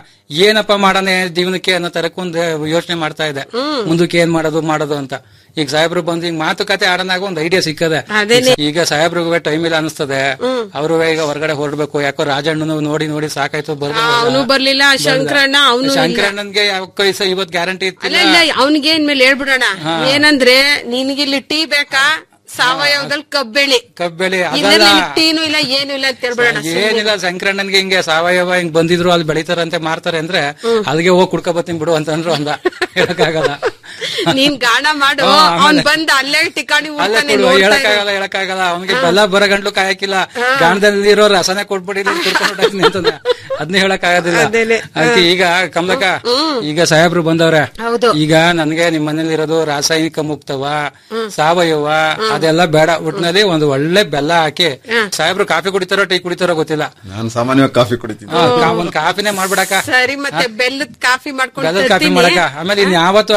ಏನಪ್ಪ ಮಾಡೋಣ ಜೀವನಕ್ಕೆ ಅನ್ನೋ ತರಕ್ಕೊಂದು ಯೋಚನೆ ಮಾಡ್ತಾ ಇದೆ ಮುಂದಕ್ಕೆ ಏನ್ ಮಾಡೋದು ಮಾಡೋದು ಅಂತ ಈಗ ಸಾಹೇಬ್ರು ಬಂದು ಈಗ ಮಾತುಕತೆ ಆಡೋಣಾಗ ಒಂದ್ ಐಡಿಯಾ ಸಿಕ್ಕದೆ ಅದೇನೆ. ಈಗ ಸಾಹೇಬ್ರಿಗೂ ಟೈಮ್ ಇಲ್ಲ ಅನಿಸ್ತದೆ ಅವರು ಈಗ ಹೊರಗಡೆ ಹೊರಡ್ಬೇಕು ಯಾಕೋ ರಾಜಣ್ಣನು ನೋಡಿ ನೋಡಿ ಸಾಕಾಯ್ತು ಅವನು ಬರ್ಲಿಲ್ಲ ಶಂಕರಣ್ಣ ಅವನು ಶಂಕರಣ್ಣನ್ಗೆ ಯಾವ ಕೈಸ ಇವತ್ ಗ್ಯಾರಂಟಿ ಅಲ್ಲ ಇಲ್ಲ ಅವನಿಗೆ ಇನ್ಮೇಲೆ ಹೇಳ್ಬಿಡೋಣ ಏನಂದ್ರೆ ನಿನಗಿಲ್ಲಿ ಟೀ ಬೇಕಾ ಸಾವಯವದಲ್ಲಿ ಕಬ್ಬೆಳಿ ಕಬ್ಬೆಳಿ ಇಲ್ಲ ಅದಲ್ಲ ನಿನಗ್ ಟೀನು ಇಲ್ಲ ಏನು ಇಲ್ಲ ಅಂತ ಹೇಳ್ಬಿಡೋಣ ಏನಿಲ್ಲ ಶಂಕರಣ್ಣನ್ಗೆ ಹಿಂಗೆ ಸಾವಯವ ಹಿಂಗ್ ಬಂದಿದ್ರು ಅಲ್ಲಿ ಬೆಳಿತಾರಂತೆ ಮಾರ್ತಾರೆ ಅಂದ್ರೆ ಅಲ್ಲಿಗೆ ಹೋಗಿ ಕುಡ್ಕೊ ಬರ್ತೀನಿ ಬಿಡು ಅಂತಂದ್ರು ಅಂದ ಹೇಳಕ್ಕಾಗಲ್ಲ ನೀನ್ ಗಾಣ ಮಾಡು ಹಾ, ಆಮೇಲೆ- ಅವ್ನ್ ಬಂದ್ ಅಲ್ಲೇ ಟಿಕಾಣಿ ಅಲ್ಲೇ ಊಟನೇ ಕೊಡು ನೋಡ್ತಾ ಇರು. ಹೇಳಕ್ಕಾಗಲ್ಲ ಹೇಳಕ್ಕಾಗಲ್ಲ ಅವ್ನಿಗೆ ಬೆಲ್ಲ ಬರಗಂಡ್ಲು ಕಾಯಕಿಲ್ಲ ಗಾಣದಲ್ಲಿ ಇರೋ ರಸನೇ ಕೊಟ್ಬಿಡಿ ಕುಡ್ಕೊಂಡು ಅಂತಂದ ಅದನ್ನ ಹೇಳಕ್ ಆಗೋದಿಲ್ಲ ಅದೇನೆ. ಅದಕ್ಕೆ ಈಗ ಕಮಲಕ ಈಗ ಸಾಹೇಬ್ರು ಬಂದವ್ರೆ ಹೌದು ಈಗ ನನ್ಗೆ ನಿಮ್ ಮನೇಲಿ ಇರೋದು ರಾಸಾಯನಿಕ ಮುಕ್ತವ ಸಾವಯವ ಅದೆಲ್ಲ ಬೇಡ ಒಟ್ಟಿನಲ್ಲಿ ಒಂದು ಒಳ್ಳೆ ಬೆಲ್ಲ ಹಾಕಿ ಸಾಹೇಬ್ರು ಕಾಫಿ ಕುಡಿತಾರೋ ಟೀ ಕುಡಿತಾರೋ ಗೊತ್ತಿಲ್ಲ ನಾನು ಸಾಮಾನ್ಯವಾಗಿ ಕಾಫಿ ಕುಡಿತೀನಿ ಹಾ, ಕಾ- ಒಂದ್ ಕಾಫಿನೇ ಮಾಡ್ಬಿಡಕ ಸರಿ ಮತ್ತೆ ಬೆಲ್ಲದ ಕಾಫಿ ಮಾಡ್ಕೊಂಡು ಬೆಲ್ಲದ ಕಾಫಿ ತರ್ತೀನಿ. ಮಾಡಕ ಆಮೇಲೆ ಇನ್ ಯಾವತ್ತು ಅಷ್ಟೇ ಇನ್ ಯಾವ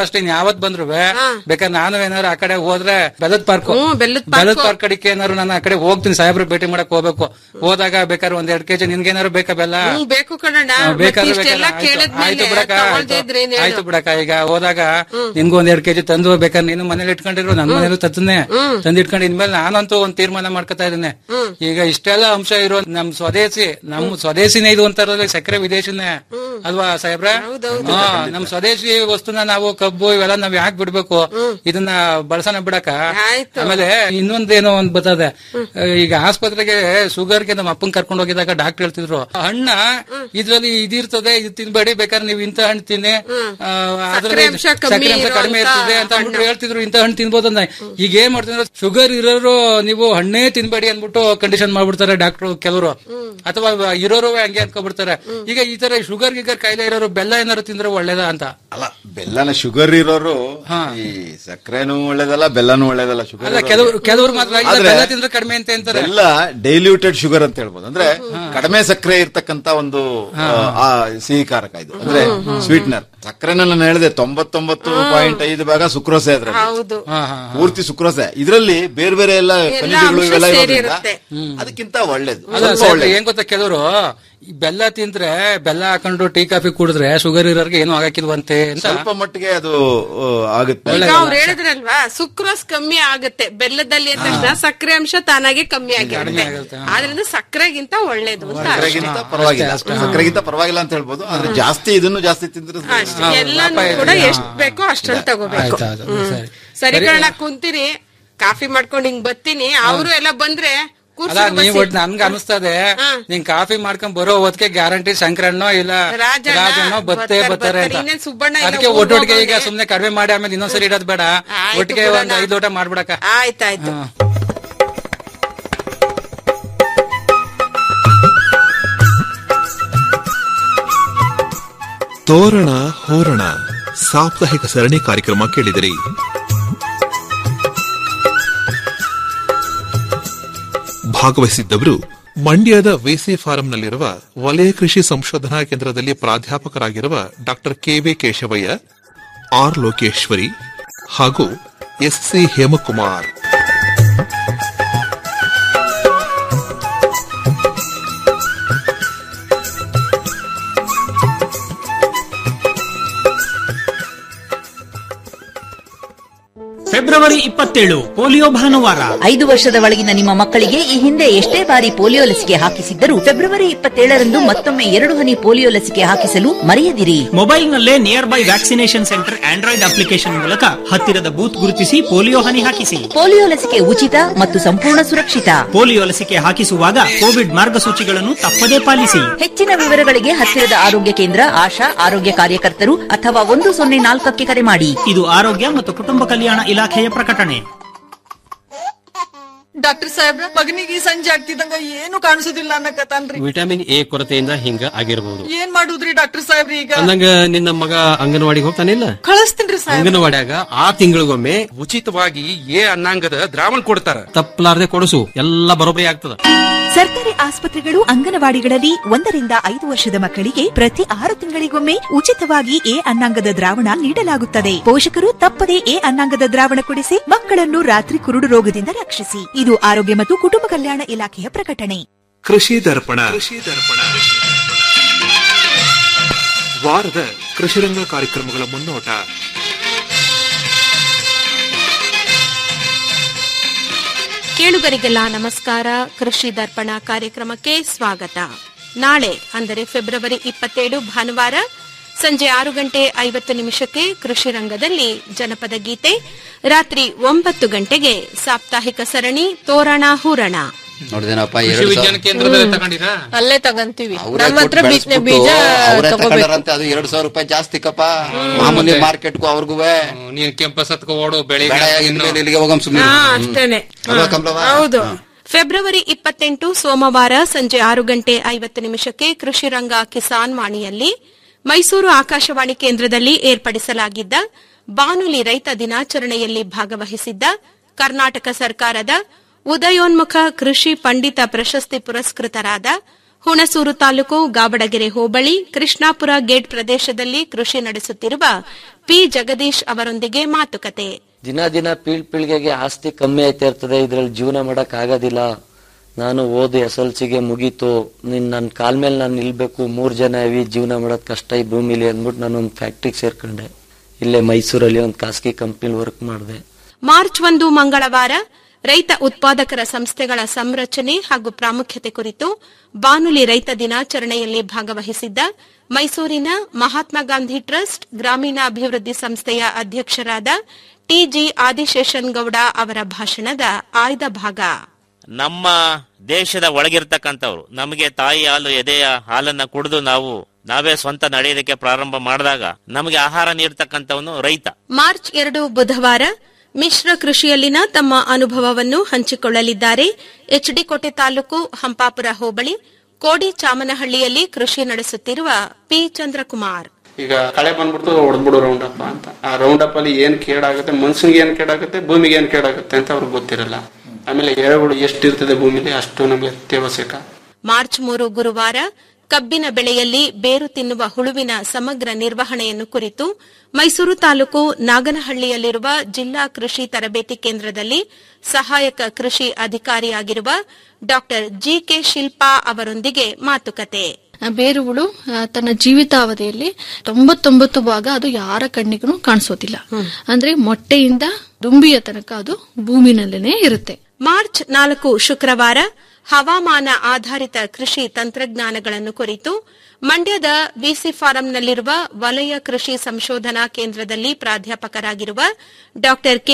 ಯಾವತ್ ಬಂದ್ರು ಬೇಕಾದ್ರೆ ನಾನು ಏನಾರು ಆ ಕಡೆ ಹೋದ್ರೆ ಬೆಲ್ಲದ ಪಾರ್ಕ್ ಹ್ಮ್, ಬೆಲ್ಲದ್ ಬೆಲ್ಲದ ಪಾರ್ಕು. ಪಾರ್ಕ್ ಕಡೆಗೆ ಏನಾರು ನಾನು ಆ ಕಡೆ ಹೋಗ್ತೀನಿ ಸಾಹೇಬ್ರು ಭೇಟಿ ಮಾಡಕ್ ಹೋಗ್ಬೇಕು ಹೋದಾಗ ಬೇಕಾದ್ರೆ ಒಂದ್ ಎರಡ್ ಕೆಜಿ ನಿನ್ಗೇನಾರು ಬೇಕಾ ಬೆಲ್ಲ ಹ್ಮ್ ಬೇಕು ಕಣಣ್ಣ ಹಾ, ಮತ್ತೆ ಬೇಕಾದ್ರೆ ಇಷ್ಟೆಲ್ಲ ಬೇಕಾದ್ರೆ ಆಯ್ತು. ಆಯ್ತು ಕೇಳಿದ್ಮೇಲೆ ಬಿಡಕ್ಕ ತಗೊಳ್ದೇ ಇದ್ರೆ ಏನ್ ಆಯ್ತು. ಹೇಳು? ಆಯ್ತು ಬಿಡಕ್ಕ ಈಗ ಹೋದಾಗ ನಿನ್ಗೂ ಒಂದ್ ಎರಡ್ ಕೆಜಿ ತಂದು ಬೇಕಾದ್ರೆ ನೀನು ಮನೇಲಿ ಇಟ್ಕೊಂಡಿರು ನನ್ನ ಮನೇಲಿ ತತ್ತನೆ ತಂದು ಇಟ್ಕೊಂಡು ಇನ್ಮೇಲೆ ನಾನಂತೂ ಒಂದ್ ತೀರ್ಮಾನ ಮಾಡ್ಕೊತಾ ಇದ್ದೇನೆ ಈಗ ಇಷ್ಟೆಲ್ಲ ಅಂಶ ಇರೋ ನಮ್ ಸ್ವದೇಶಿ ನಮ್ ಸ್ವದೇಶಿನೇ ಇದು ಅಂತಾರಲ್ಲ ಸಕ್ಕರೆ ವಿದೇಶಿನೇ ಅಲ್ವಾ ಸಾಹೇಬ್ರ ಹಾ ನಮ್ ಸ್ವದೇಶಿ ವಸ್ತುನ ನಾವು ಕಬ್ಬು ಇವೆಲ್ಲ ನಾವ್ ಯಾಕೆ ಬಿಡ್ಬೇಕು ಇದನ್ನ ಬಳಸೋಣ ಬಿಡಕ ಆಮೇಲೆ ಇನ್ನೊಂದೇನೋ ಒಂದ್ ಬರ್ತದೆ ಈಗ ಆಸ್ಪತ್ರೆಗೆ ಶುಗರ್ಗೆ ನಮ್ಮ ಅಪ್ಪನ್ ಕರ್ಕೊಂಡು ಹೋಗಿದಾಗ ಡಾಕ್ಟರ್ ಹೇಳ್ತಿದ್ರು ಹಣ್ಣ ಇದ್ರಲ್ಲಿ ಇದಿರ್ತದೆ ಇದು ತಿನ್ಬೇಡಿ ಬೇಕಾದ್ರೆ ನೀವು ಇಂಥ ಹಣ್ಣು ತಿನ್ನಿ ಆ, ಅದ್ರಲ್ಲಿ ಸಕ್ಕರೆ ಅಂಶ ಕಮ್ಮಿ ಸಕ್ಕರೆ ಅಂಶ ಕಡಿಮೆ ಇರುವಂತ ಇರ್ತದೆ ಅಂತ ಅಂದ್ಬಿಟ್ಟು ಹೇಳ್ತಿದ್ರು ಇಂಥ ಹಣ್ಣು ತಿನ್ಬೋದು ಅಂತ ಈಗ ಏನ್ ಮಾಡ್ತಿದ್ರು ಶುಗರ್ ಇರೋರು ನೀವು ಹಣ್ಣೇ ತಿನ್ಬೇಡಿ ಅಂದ್ಬಿಟ್ಟು ಕಂಡೀಷನ್ ಮಾಡ್ಬಿಡ್ತಾರೆ ಡಾಕ್ಟರ್ ಕೆಲವರು ಅಥವಾ ಇರೋರು ಹಂಗೆ ಅನ್ಕೊಬಿಡ್ತಾರೆ ಈಗ ಈ ತರ ಶುಗರ್ ಗಿಗರ್ ಕಾಯಿಲೆ ಇರೋರು ಬೆಲ್ಲ ಏನಾರು ತಿಂದ್ರೆ ಒಳ್ಳೇದ ಅಂತ ಅಲ್ಲ ಬೆಲ್ಲನ ಶುಗರ್ ಇರೋರು ಈ ಸಕ್ಕರೆನೂ ಒಳ್ಳೇದಲ್ಲ ಬೆಲ್ಲನೂ ಒಳ್ಳೇದಲ್ಲ ಶುಗರ್ ಅಲ್ಲ ಕೆಲವರು ಕೆಲವರು ಮಾತ್ರ ಇಲ್ಲ, ಬೆಲ್ಲ ತಿಂದ್ರೆ ಕಡಿಮೆ ಅಂತ ಅಂತಾರೆ ಬೆಲ್ಲ ಡೈಲ್ಯೂಟೆಡ್ ಶುಗರ್ ಅಂತ ಹೇಳ್ಬೋದು ಅಂದ್ರೆ ಕಡಿಮೆ ಸಕ್ಕರೆ ಇರ್ತಕ್ಕಂತ ಒಂದು ಆ, ಆ ಸಿಹಿಕಾರಕ ಇದು ಅಂದ್ರೆ ಸ್ವೀಟ್ನರ್ ಸಕ್ಕರೆನ ನಾನು ಹೇಳಿದೆ ತೊಂಬತ್ತೊಂಬತ್ತು ಪಾಯಿಂಟ್ ಐದು ಭಾಗ ಸುಕ್ರೋಸೆ ಅದ್ರಲ್ಲಿ ಹೌದು ಪೂರ್ತಿ ಸುಕ್ರೋಸೆ ಇದರಲ್ಲಿ ಬೇರೆ ಬೇರೆ ಎಲ್ಲ ಎಲ್ಲ ಖನಿಜಗಳು ಅಂಶ ಇವೆಲ್ಲ ಸೇರಿ ಇರೋದ್ರಿಂದ ಇರುತ್ತೆ. ಅದಕ್ಕಿಂತ ಒಳ್ಳೇದು ಅಲ್ಲ ಸ್ವಲ್ಪ ಸಾಹೇಬ್ರೆ, ಒಳ್ಳೇದು. ಏನ್ ಗೊತ್ತಾ ಕೆಲವರು ಈ ಬೆಲ್ಲ ತಿಂದ್ರೆ ಬೆಲ್ಲ ಹಾಕೊಂಡು ಟೀ ಕಾಫಿ ಕುಡಿದ್ರೆ ಶುಗರ್ ಇರೋರ್ಗೆ ಏನು ಆಗಕ್ಕಿಲ್ವಂತೆ ಅಂತ ಸ್ವಲ್ಪ ಮಟ್ಟಿಗೆ ಅದು ಆ, ಆಗುತ್ತೆ ಈಗ ಅವ್ರು ಹೇಳಿದ್ರಲ್ವಾ ಸುಕ್ರೋಸ್ ಕಮ್ಮಿ ಆಗುತ್ತೆ ಬೆಲ್ಲದಲ್ಲಿ ಅಂದ ತಕ್ಷಣ ಸಕ್ಕರೆ ಅಂಶ ತಾನಾಗೆ ಕಮ್ಮಿ ಆಗಿರುತ್ತೆ ಆದ್ರಿಂದ ಸಕ್ಕರೆಗಿಂತ ಒಳ್ಳೇದು ಅಂತ ಸಕ್ಕರೆಗಿಂತ ಪರವಾಗಿಲ್ಲ ಸಕ್ಕರೆಗಿಂತ ಪರವಾಗಿಲ್ಲ ಅಂತ ಹೇಳ್ಬೋದು ಆದ್ರೆ ಜಾಸ್ತಿ ಇದನ್ನು ಜಾಸ್ತಿ ತಿಂದ್ರೆ ಅಷ್ಟೇ ಎಲ್ಲಾನು ಕೂಡ ಎಷ್ಟ್ ಬೇಕೋ ಅಷ್ಟ್ರಲ್ಲಿ ತಗೋಬೇಕು ಆಯ್ತು, ಹ್ಮ್. ಸರಿ. ಸರಿ ಕಣ ಕುಂತೀರಿ ಕಾಫಿ ಮಾಡ್ಕೊಂಡು ಹಿಂಗ್ ಬರ್ತೀನಿ ಅವರು ಎಲ್ಲ ಬಂದ್ರೆ ಅಲ್ಲ ಕೂರ್ಸ್ಕೊಂಡು ನೀವ್ ಬಸ್ಸಿ. ಒಟ್ಟು ನನ್ಗೆ ಅನಿಸ್ತದೆ ನೀನ್ ಕಾಫಿ ಮಾಡ್ಕೊಂಡ್ ಬರೋ ಹೊತ್ತಿಗೆ ಗ್ಯಾರಂಟಿ ಶಂಕರಣ್ಣೋ ಇಲ್ಲ ರಾಜಣ್ಣ ರಾಜಣ್ಣೋ ಬತ್ತೇ ಬರ್ತಾರೆ, ಬರ್ತಾರೆ ಅಂತ ಬರ್ತಾರೆ. ಇನ್ನೇನ್ ಸುಬ್ಬಣ್ಣ ಇಲ್ಲ ಅದಕ್ಕೆ ಊರ್ಗ್ ಒಟ್ಟೊಟ್ಟಿಗೆ ಈಗ ಹೋಗೋನೆ. ಸುಮ್ನೆ ಕಡಿಮೆ ಮಾಡಿ ಆಮೇಲೆ ಇನ್ನೊಂದ್ಸರಿ ಇಡೋದ್ ಬೇಡ ಆಯ್ತು ಒಟ್ಟಿಗೆ ಬಿಡೋಣ. ಒಂದ್ ಐದು ಲೋಟ ಮಾಡ್ಬಿಡಕ ಆಯ್ತಾಯ್ತು ತೋರಣ ಹೋರಣ ಸಾಪ್ತಾಹಿಕ ಸರಣಿ ಕಾರ್ಯಕ್ರಮ ಕೇಳಿದಿರಿ ಭಾಗವಹಿಸಿದ್ದವರು ಮಂಡ್ಯದ ವಿಸಿ ಫಾರಂನಲ್ಲಿರುವ ವಲಯ ಕೃಷಿ ಸಂಶೋಧನಾ ಕೇಂದ್ರದಲ್ಲಿ ಪ್ರಾಧ್ಯಾಪಕರಾಗಿರುವ doctor K V Keshavaiah R Lokeshwari ಹಾಗೂ ಎಸ್ಸಿ ಹೇಮಕುಮಾರ್ ಫೆಬ್ರವರಿ ಇಪ್ಪತ್ತೇಳು ಪೋಲಿಯೋ ಭಾನುವಾರ ಐದು ವರ್ಷದ ಒಳಗಿನ ನಿಮ್ಮ ಮಕ್ಕಳಿಗೆ ಈ ಹಿಂದೆ ಎಷ್ಟೇ ಬಾರಿ ಪೋಲಿಯೋ ಲಸಿಕೆ ಹಾಕಿಸಿದ್ದರೂ ಫೆಬ್ರವರಿ ಇಪ್ಪತ್ತೇಳರಂದು ಮತ್ತೊಮ್ಮೆ ಎರಡು ಹನಿ ಪೋಲಿಯೋ ಲಸಿಕೆ ಹಾಕಿಸಲು ಮರೆಯದಿರಿ ಮೊಬೈಲ್ನಲ್ಲೇ nearby vaccination centre Android application ಮೂಲಕ ಹತ್ತಿರದ ಬೂತ್ ಗುರುತಿಸಿ ಪೋಲಿಯೋ ಹನಿ ಹಾಕಿಸಿ ಪೋಲಿಯೋ ಲಸಿಕೆ ಉಚಿತ ಮತ್ತು ಸಂಪೂರ್ಣ ಸುರಕ್ಷಿತ ಪೋಲಿಯೋ ಲಸಿಕೆ ಹಾಕಿಸುವಾಗ ಕೋವಿಡ್ ಮಾರ್ಗಸೂಚಿಗಳನ್ನು ತಪ್ಪದೇ ಪಾಲಿಸಿ ಹೆಚ್ಚಿನ ವಿವರಗಳಿಗೆ ಹತ್ತಿರದ ಆರೋಗ್ಯ ಕೇಂದ್ರ ಆಶಾ ಆರೋಗ್ಯ ಕಾರ್ಯಕರ್ತರು ಅಥವಾ ಒಂದು ಸೊನ್ನೆ ನಾಲ್ಕಕ್ಕೆ ಕರೆ ಮಾಡಿ ಇದು ಆರೋಗ್ಯ ಮತ್ತು ಕುಟುಂಬ ಕಲ್ಯಾಣ ಇಲಾಖೆಯ ಪ್ರಕಟಣೆ ಡಾಕ್ಟರ್ ಸಾಹೇಬ್ರ ಮಗನಿಗೆ ಈ ಸಂಜೆ ಆಗ್ತಿದ್ದಂಗ ಏನು ಕಾಣಿಸುದಿಲ್ಲ ಅನ್ನಕತ್ತಾನ್ರಿ ವಿಟಮಿನ್ ಎ ಕೊರತೆಯಿಂದ ಹಿಂಗ ಆಗಿರಬಹುದು ಏನ್ ಮಾಡುದ್ರಿ ಡಾಕ್ಟರ್ ಸಾಹೇಬ್ರಿ ಈಗ ಅಂದಂಗ ನಿನ್ನ ಮಗ ಅಂಗನವಾಡಿಗೆ ಹೋಗ್ತಾನಿಲ್ಲ ಕಳಿಸ್ತೀನ್ರಿ ಸಾಹೇಬ್ರ ಅಂಗನವಾಡಿಯಾಗ ಆ ತಿಂಗಳಿಗೊಮ್ಮೆ ಉಚಿತವಾಗಿ ಎ ಅನ್ನಾಂಗದ ದ್ರಾವಣ ಕೊಡ್ತಾರ ತಪ್ಪಲಾರ್ದೆ ಕೊಡಿಸು ಎಲ್ಲ ಬರೋಬ್ಬರಿ ಆಗ್ತದ ಸರ್ಕಾರಿ ಆಸ್ಪತ್ರೆಗಳು ಅಂಗನವಾಡಿಗಳಲ್ಲಿ ಒಂದರಿಂದ ಐದು ವರ್ಷದ ಮಕ್ಕಳಿಗೆ ಪ್ರತಿ ಆರು ತಿಂಗಳಿಗೊಮ್ಮೆ ಉಚಿತವಾಗಿ ಎ ಅನ್ನಾಂಗದ ದ್ರಾವಣ ನೀಡಲಾಗುತ್ತದೆ ಪೋಷಕರು ತಪ್ಪದೇ ಎ ಅನ್ನಾಂಗದ ದ್ರಾವಣ ಕೊಡಿಸಿ ಮಕ್ಕಳನ್ನು ರಾತ್ರಿ ಕುರುಡು ರೋಗದಿಂದ ರಕ್ಷಿಸಿ ಇದು ಆರೋಗ್ಯ ಮತ್ತು ಕುಟುಂಬ ಕಲ್ಯಾಣ ಇಲಾಖೆಯ ಪ್ರಕಟಣೆ ಕೃಷಿ ದರ್ಪಣ ಕೃಷಿ ದರ್ಪಣ ವಾರದ ಕೃಷಿರಂಗ ಕಾರ್ಯಕ್ರಮಗಳ ಮುನ್ನೋಟ ಕೇಳುಗರಿಗೆಲ್ಲ ನಮಸ್ಕಾರ ಕೃಷಿ ದರ್ಪಣ ಕಾರ್ಯಕ್ರಮಕ್ಕೆ ಸ್ವಾಗತ ನಾಳೆ ಅಂದರೆ ಫೆಬ್ರವರಿ ಇಪ್ಪತ್ತೇಳು ಭಾನುವಾರ ಸಂಜೆ ಆರು ಗಂಟೆ ಐವತ್ತು ನಿಮಿಷಕ್ಕೆ ಕೃಷಿ ರಂಗದಲ್ಲಿ ಜನಪದ ಗೀತೆ ರಾತ್ರಿ ಒಂಬತ್ತು ಗಂಟೆಗೆ ಸಾಪ್ತಾಹಿಕ ಸರಣಿ ತೋರಣ ಹೂರಣ ನೋಡಿದೇನಪ್ಪ ಕೃಷಿ ಎರಡು ವಿಜ್ಞಾನ ಕೇಂದ್ರದಲ್ಲಿ ತಗೊಂಡಿರಾ ಅಲ್ಲೇ ತಗಂತೀವಿ ಅವರೇ ನಮ್ಮ ಹತ್ರ ಕೊಟ್ಟು ಬಿತ್ತನೆ ಬೆಳೆಸ್ಬಿಟ್ಟು ಬೀಜ ಅವರೇ ತಗೋಬೇಕು ತಗೊಂಡಾರಂತೆ ಅದು ಎರಡ್ ಸಾವಿರ ರೂಪಾಯಿ ಜಾಸ್ತಿ ಕಪ್ಪ ಮಾಮೂಲಿ ಮಾರ್ಕೆಟ್ಗೂ ಅವ್ರಿಗೂ ನೀನ್ ಕೆಂಪಸ್ ಹತ್ಕೊ ಓಡು ಬೆಳಿಗ್ಗೆ ಬೇಡ ಇನ್ಮೇಲೆ ಇಲ್ಲಿಗೆ ಹೋಗಮ್ ಸುಮ್ಮನೆ ಹಾ ಅಷ್ಟೇನೆ ಅಲ್ವಾ ಕಮಲವ್ವ? ಹೌದು ಫೆಬ್ರವರಿ ಇಪ್ಪತ್ತೆಂಟು ಸೋಮವಾರ ಸಂಜೆ ಆರು ಗಂಟೆ ಐವತ್ತು ನಿಮಿಷಕ್ಕೆ ಕೃಷಿ ರಂಗ ಕಿಸಾನ್ ವಾಣಿಯಲ್ಲಿ ಮೈಸೂರು ಆಕಾಶವಾಣಿ ಕೇಂದ್ರದಲ್ಲಿ ಏರ್ಪಡಿಸಲಾಗಿದ್ದ ಬಾನುಲಿ ರೈತ ದಿನಾಚರಣೆಯಲ್ಲಿ ಭಾಗವಹಿಸಿದ್ದ ಕರ್ನಾಟಕ ಸರ್ಕಾರದ ಉದಯೋನ್ಮುಖ ಕೃಷಿ ಪಂಡಿತ ಪ್ರಶಸ್ತಿ ಪುರಸ್ಕೃತರಾದ ಹುಣಸೂರು ತಾಲೂಕು ಗಾಬಡಗೆರೆ ಹೋಬಳಿ ಕೃಷ್ಣಾಪುರ ಗೇಟ್ ಪ್ರದೇಶದಲ್ಲಿ ಕೃಷಿ ನಡೆಸುತ್ತಿರುವ ಪಿ ಜಗದೀಶ್ ಅವರೊಂದಿಗೆ ಮಾತುಕತೆ ದಿನ ದಿನ ಪೀಳ್ ಪೀಳಿಗೆಗೆ ಆಸ್ತಿ ಕಮ್ಮಿ ಆಯ್ತಾ ಇರ್ತದೆ ಇದ್ರಲ್ಲಿ ಜೀವನ ಮಾಡಕ್ ಆಗೋದಿಲ್ಲ ನಾನು ಓದು ಎಸ್ ಎಲ್ ಸಿಗೆ ಮುಗೀತು ನಿನ್ ನನ್ನ ಕಾಲ್ ಮೇಲೆ ನಾನು ನಿಲ್ಬೇಕು ಮೂರ್ ಜನ ಇವಿ ಜೀವನ ಮಾಡೋದ್ ಕಷ್ಟ ಈ ಭೂಮಿಲಿ ಅಂದ್ಬಿಟ್ಟು ನಾನು ಒಂದು ಫ್ಯಾಕ್ಟ್ರಿಗೆ ಸೇರ್ಕೊಂಡೆ ಇಲ್ಲೇ ಮೈಸೂರಲ್ಲಿ ಒಂದು ಖಾಸಗಿ ಕಂಪ್ನಿಲಿ ವರ್ಕ್ ಮಾಡಿದೆ ಮಾರ್ಚ್ ಒಂದು ಮಂಗಳವಾರ ರೈತ ಉತ್ಪಾದಕರ ಸಂಸ್ಥೆಗಳ ಸಂರಚನೆ ಹಾಗೂ ಪ್ರಾಮುಖ್ಯತೆ ಕುರಿತು ಬಾನುಲಿ ರೈತ ದಿನಾಚರಣೆಯಲ್ಲಿ ಭಾಗವಹಿಸಿದ್ದ ಮೈಸೂರಿನ ಮಹಾತ್ಮ ಗಾಂಧಿ ಟ್ರಸ್ಟ್ ಗ್ರಾಮೀಣಾಭಿವೃದ್ಧಿ ಸಂಸ್ಥೆಯ ಅಧ್ಯಕ್ಷರಾದ ಟಿಜಿ ಆದಿಶೇಷನ್ ಗೌಡ ಅವರ ಭಾಷಣದ ಆಯ್ದ ಭಾಗ ನಮ್ಮ ದೇಶದ ಒಳಗಿರ್ತಕ್ಕಂಥವ್ರು ನಮಗೆ ತಾಯಿ ಹಾಲು ಎದೆಯ ಹಾಲನ್ನ ಕುಡಿದು ನಾವು ನಾವೇ ಸ್ವಂತ ನಡೆಯೋದಕ್ಕೆ ಪ್ರಾರಂಭ ಮಾಡಿದಾಗ ನಮಗೆ ಆಹಾರ ನೀಡ್ತಕ್ಕಂಥವನು ರೈತ ಮಾರ್ಚ್ ಎರಡು ಬುಧವಾರ ಮಿಶ್ರ ಕೃಷಿಯಲ್ಲಿನ ತಮ್ಮ ಅನುಭವವನ್ನು ಹಂಚಿಕೊಳ್ಳಲಿದ್ದಾರೆ ಎಚ್ಡಿ ಕೋಟೆ ತಾಲೂಕು ಹಂಪಾಪುರ ಹೋಬಳಿ ಕೋಡಿ ಚಾಮನಹಳ್ಳಿಯಲ್ಲಿ ಕೃಷಿ ನಡೆಸುತ್ತಿರುವ ಪಿ ಚಂದ್ರಕುಮಾರ್ ಈಗ ಕಳೆ ಬಂದ್ಬಿಡ್ತು ಹೊಡೆದ್ಬಿಡು ರೌಂಡ್ ಅಪ್ ಅಂತ ಆ ರೌಂಡ್ ಅಪ್ ಅಲ್ಲಿ ಏನ್ ಕೇಡಾಗುತ್ತೆ ಮನ್ಸಿಗೆ ಏನ್ ಕೇಡಾಗುತ್ತೆ ಭೂಮಿಗೆ ಏನ್ ಕೇಡಾಗುತ್ತೆ ಅಂತ ಅವ್ರಿಗೆ ಗೊತ್ತಿರಲ್ಲ ಆಮೇಲೆ ಎರೆಹುಳು ಎಷ್ಟಿರ್ತದೆ ಭೂಮಿಲಿ ಅಷ್ಟು ನಮಗೆ ಅತ್ಯವಶ್ಯಕ ಮಾರ್ಚ್ ಮೂರು ಗುರುವಾರ ಕಬ್ಬಿನ ಬೆಳೆಯಲ್ಲಿ ಬೇರು ತಿನ್ನುವ ಹುಳುವಿನ ಸಮಗ್ರ ನಿರ್ವಹಣೆಯನ್ನು ಕುರಿತು ಮೈಸೂರು ತಾಲೂಕು ನಾಗನಹಳ್ಳಿಯಲ್ಲಿರುವ ಜಿಲ್ಲಾ ಕೃಷಿ ತರಬೇತಿ ಕೇಂದ್ರದಲ್ಲಿ ಸಹಾಯಕ ಕೃಷಿ ಅಧಿಕಾರಿಯಾಗಿರುವ ಡಾ ಜಿಕೆ ಶಿಲ್ಪಾ ಅವರೊಂದಿಗೆ ಮಾತುಕತೆ ಬೇರುಗಳು ಆ, ತನ್ನ ಜೀವಿತಾವಧಿಯಲ್ಲಿ ತೊಂಬತ್ತೊಂಬತ್ತು ಭಾಗ ಅದು ಯಾರ ಕಣ್ಣಿಗೂ ಕಾಣಿಸೋದಿಲ್ಲ ಅಂದ್ರೆ ಮೊಟ್ಟೆಯಿಂದ ದುಂಬಿಯ ತನಕ ಅದು ಭೂಮಿನಲ್ಲೇನೆ ಇರುತ್ತೆ ಮಾರ್ಚ್ ನಾಲ್ಕು ಶುಕ್ರವಾರ ಹವಾಮಾನ ಆಧಾರಿತ ಕೃಷಿ ತಂತ್ರಜ್ಞಾನಗಳನ್ನು ಕುರಿತು ಮಂಡ್ಯದ ವಿಸಿ ಫಾರಂನಲ್ಲಿರುವ ವಲಯ ಕೃಷಿ ಸಂಶೋಧನಾ ಕೇಂದ್ರದಲ್ಲಿ ಪ್ರಾಧ್ಯಾಪಕರಾಗಿರುವ ಡಾ ಕೆ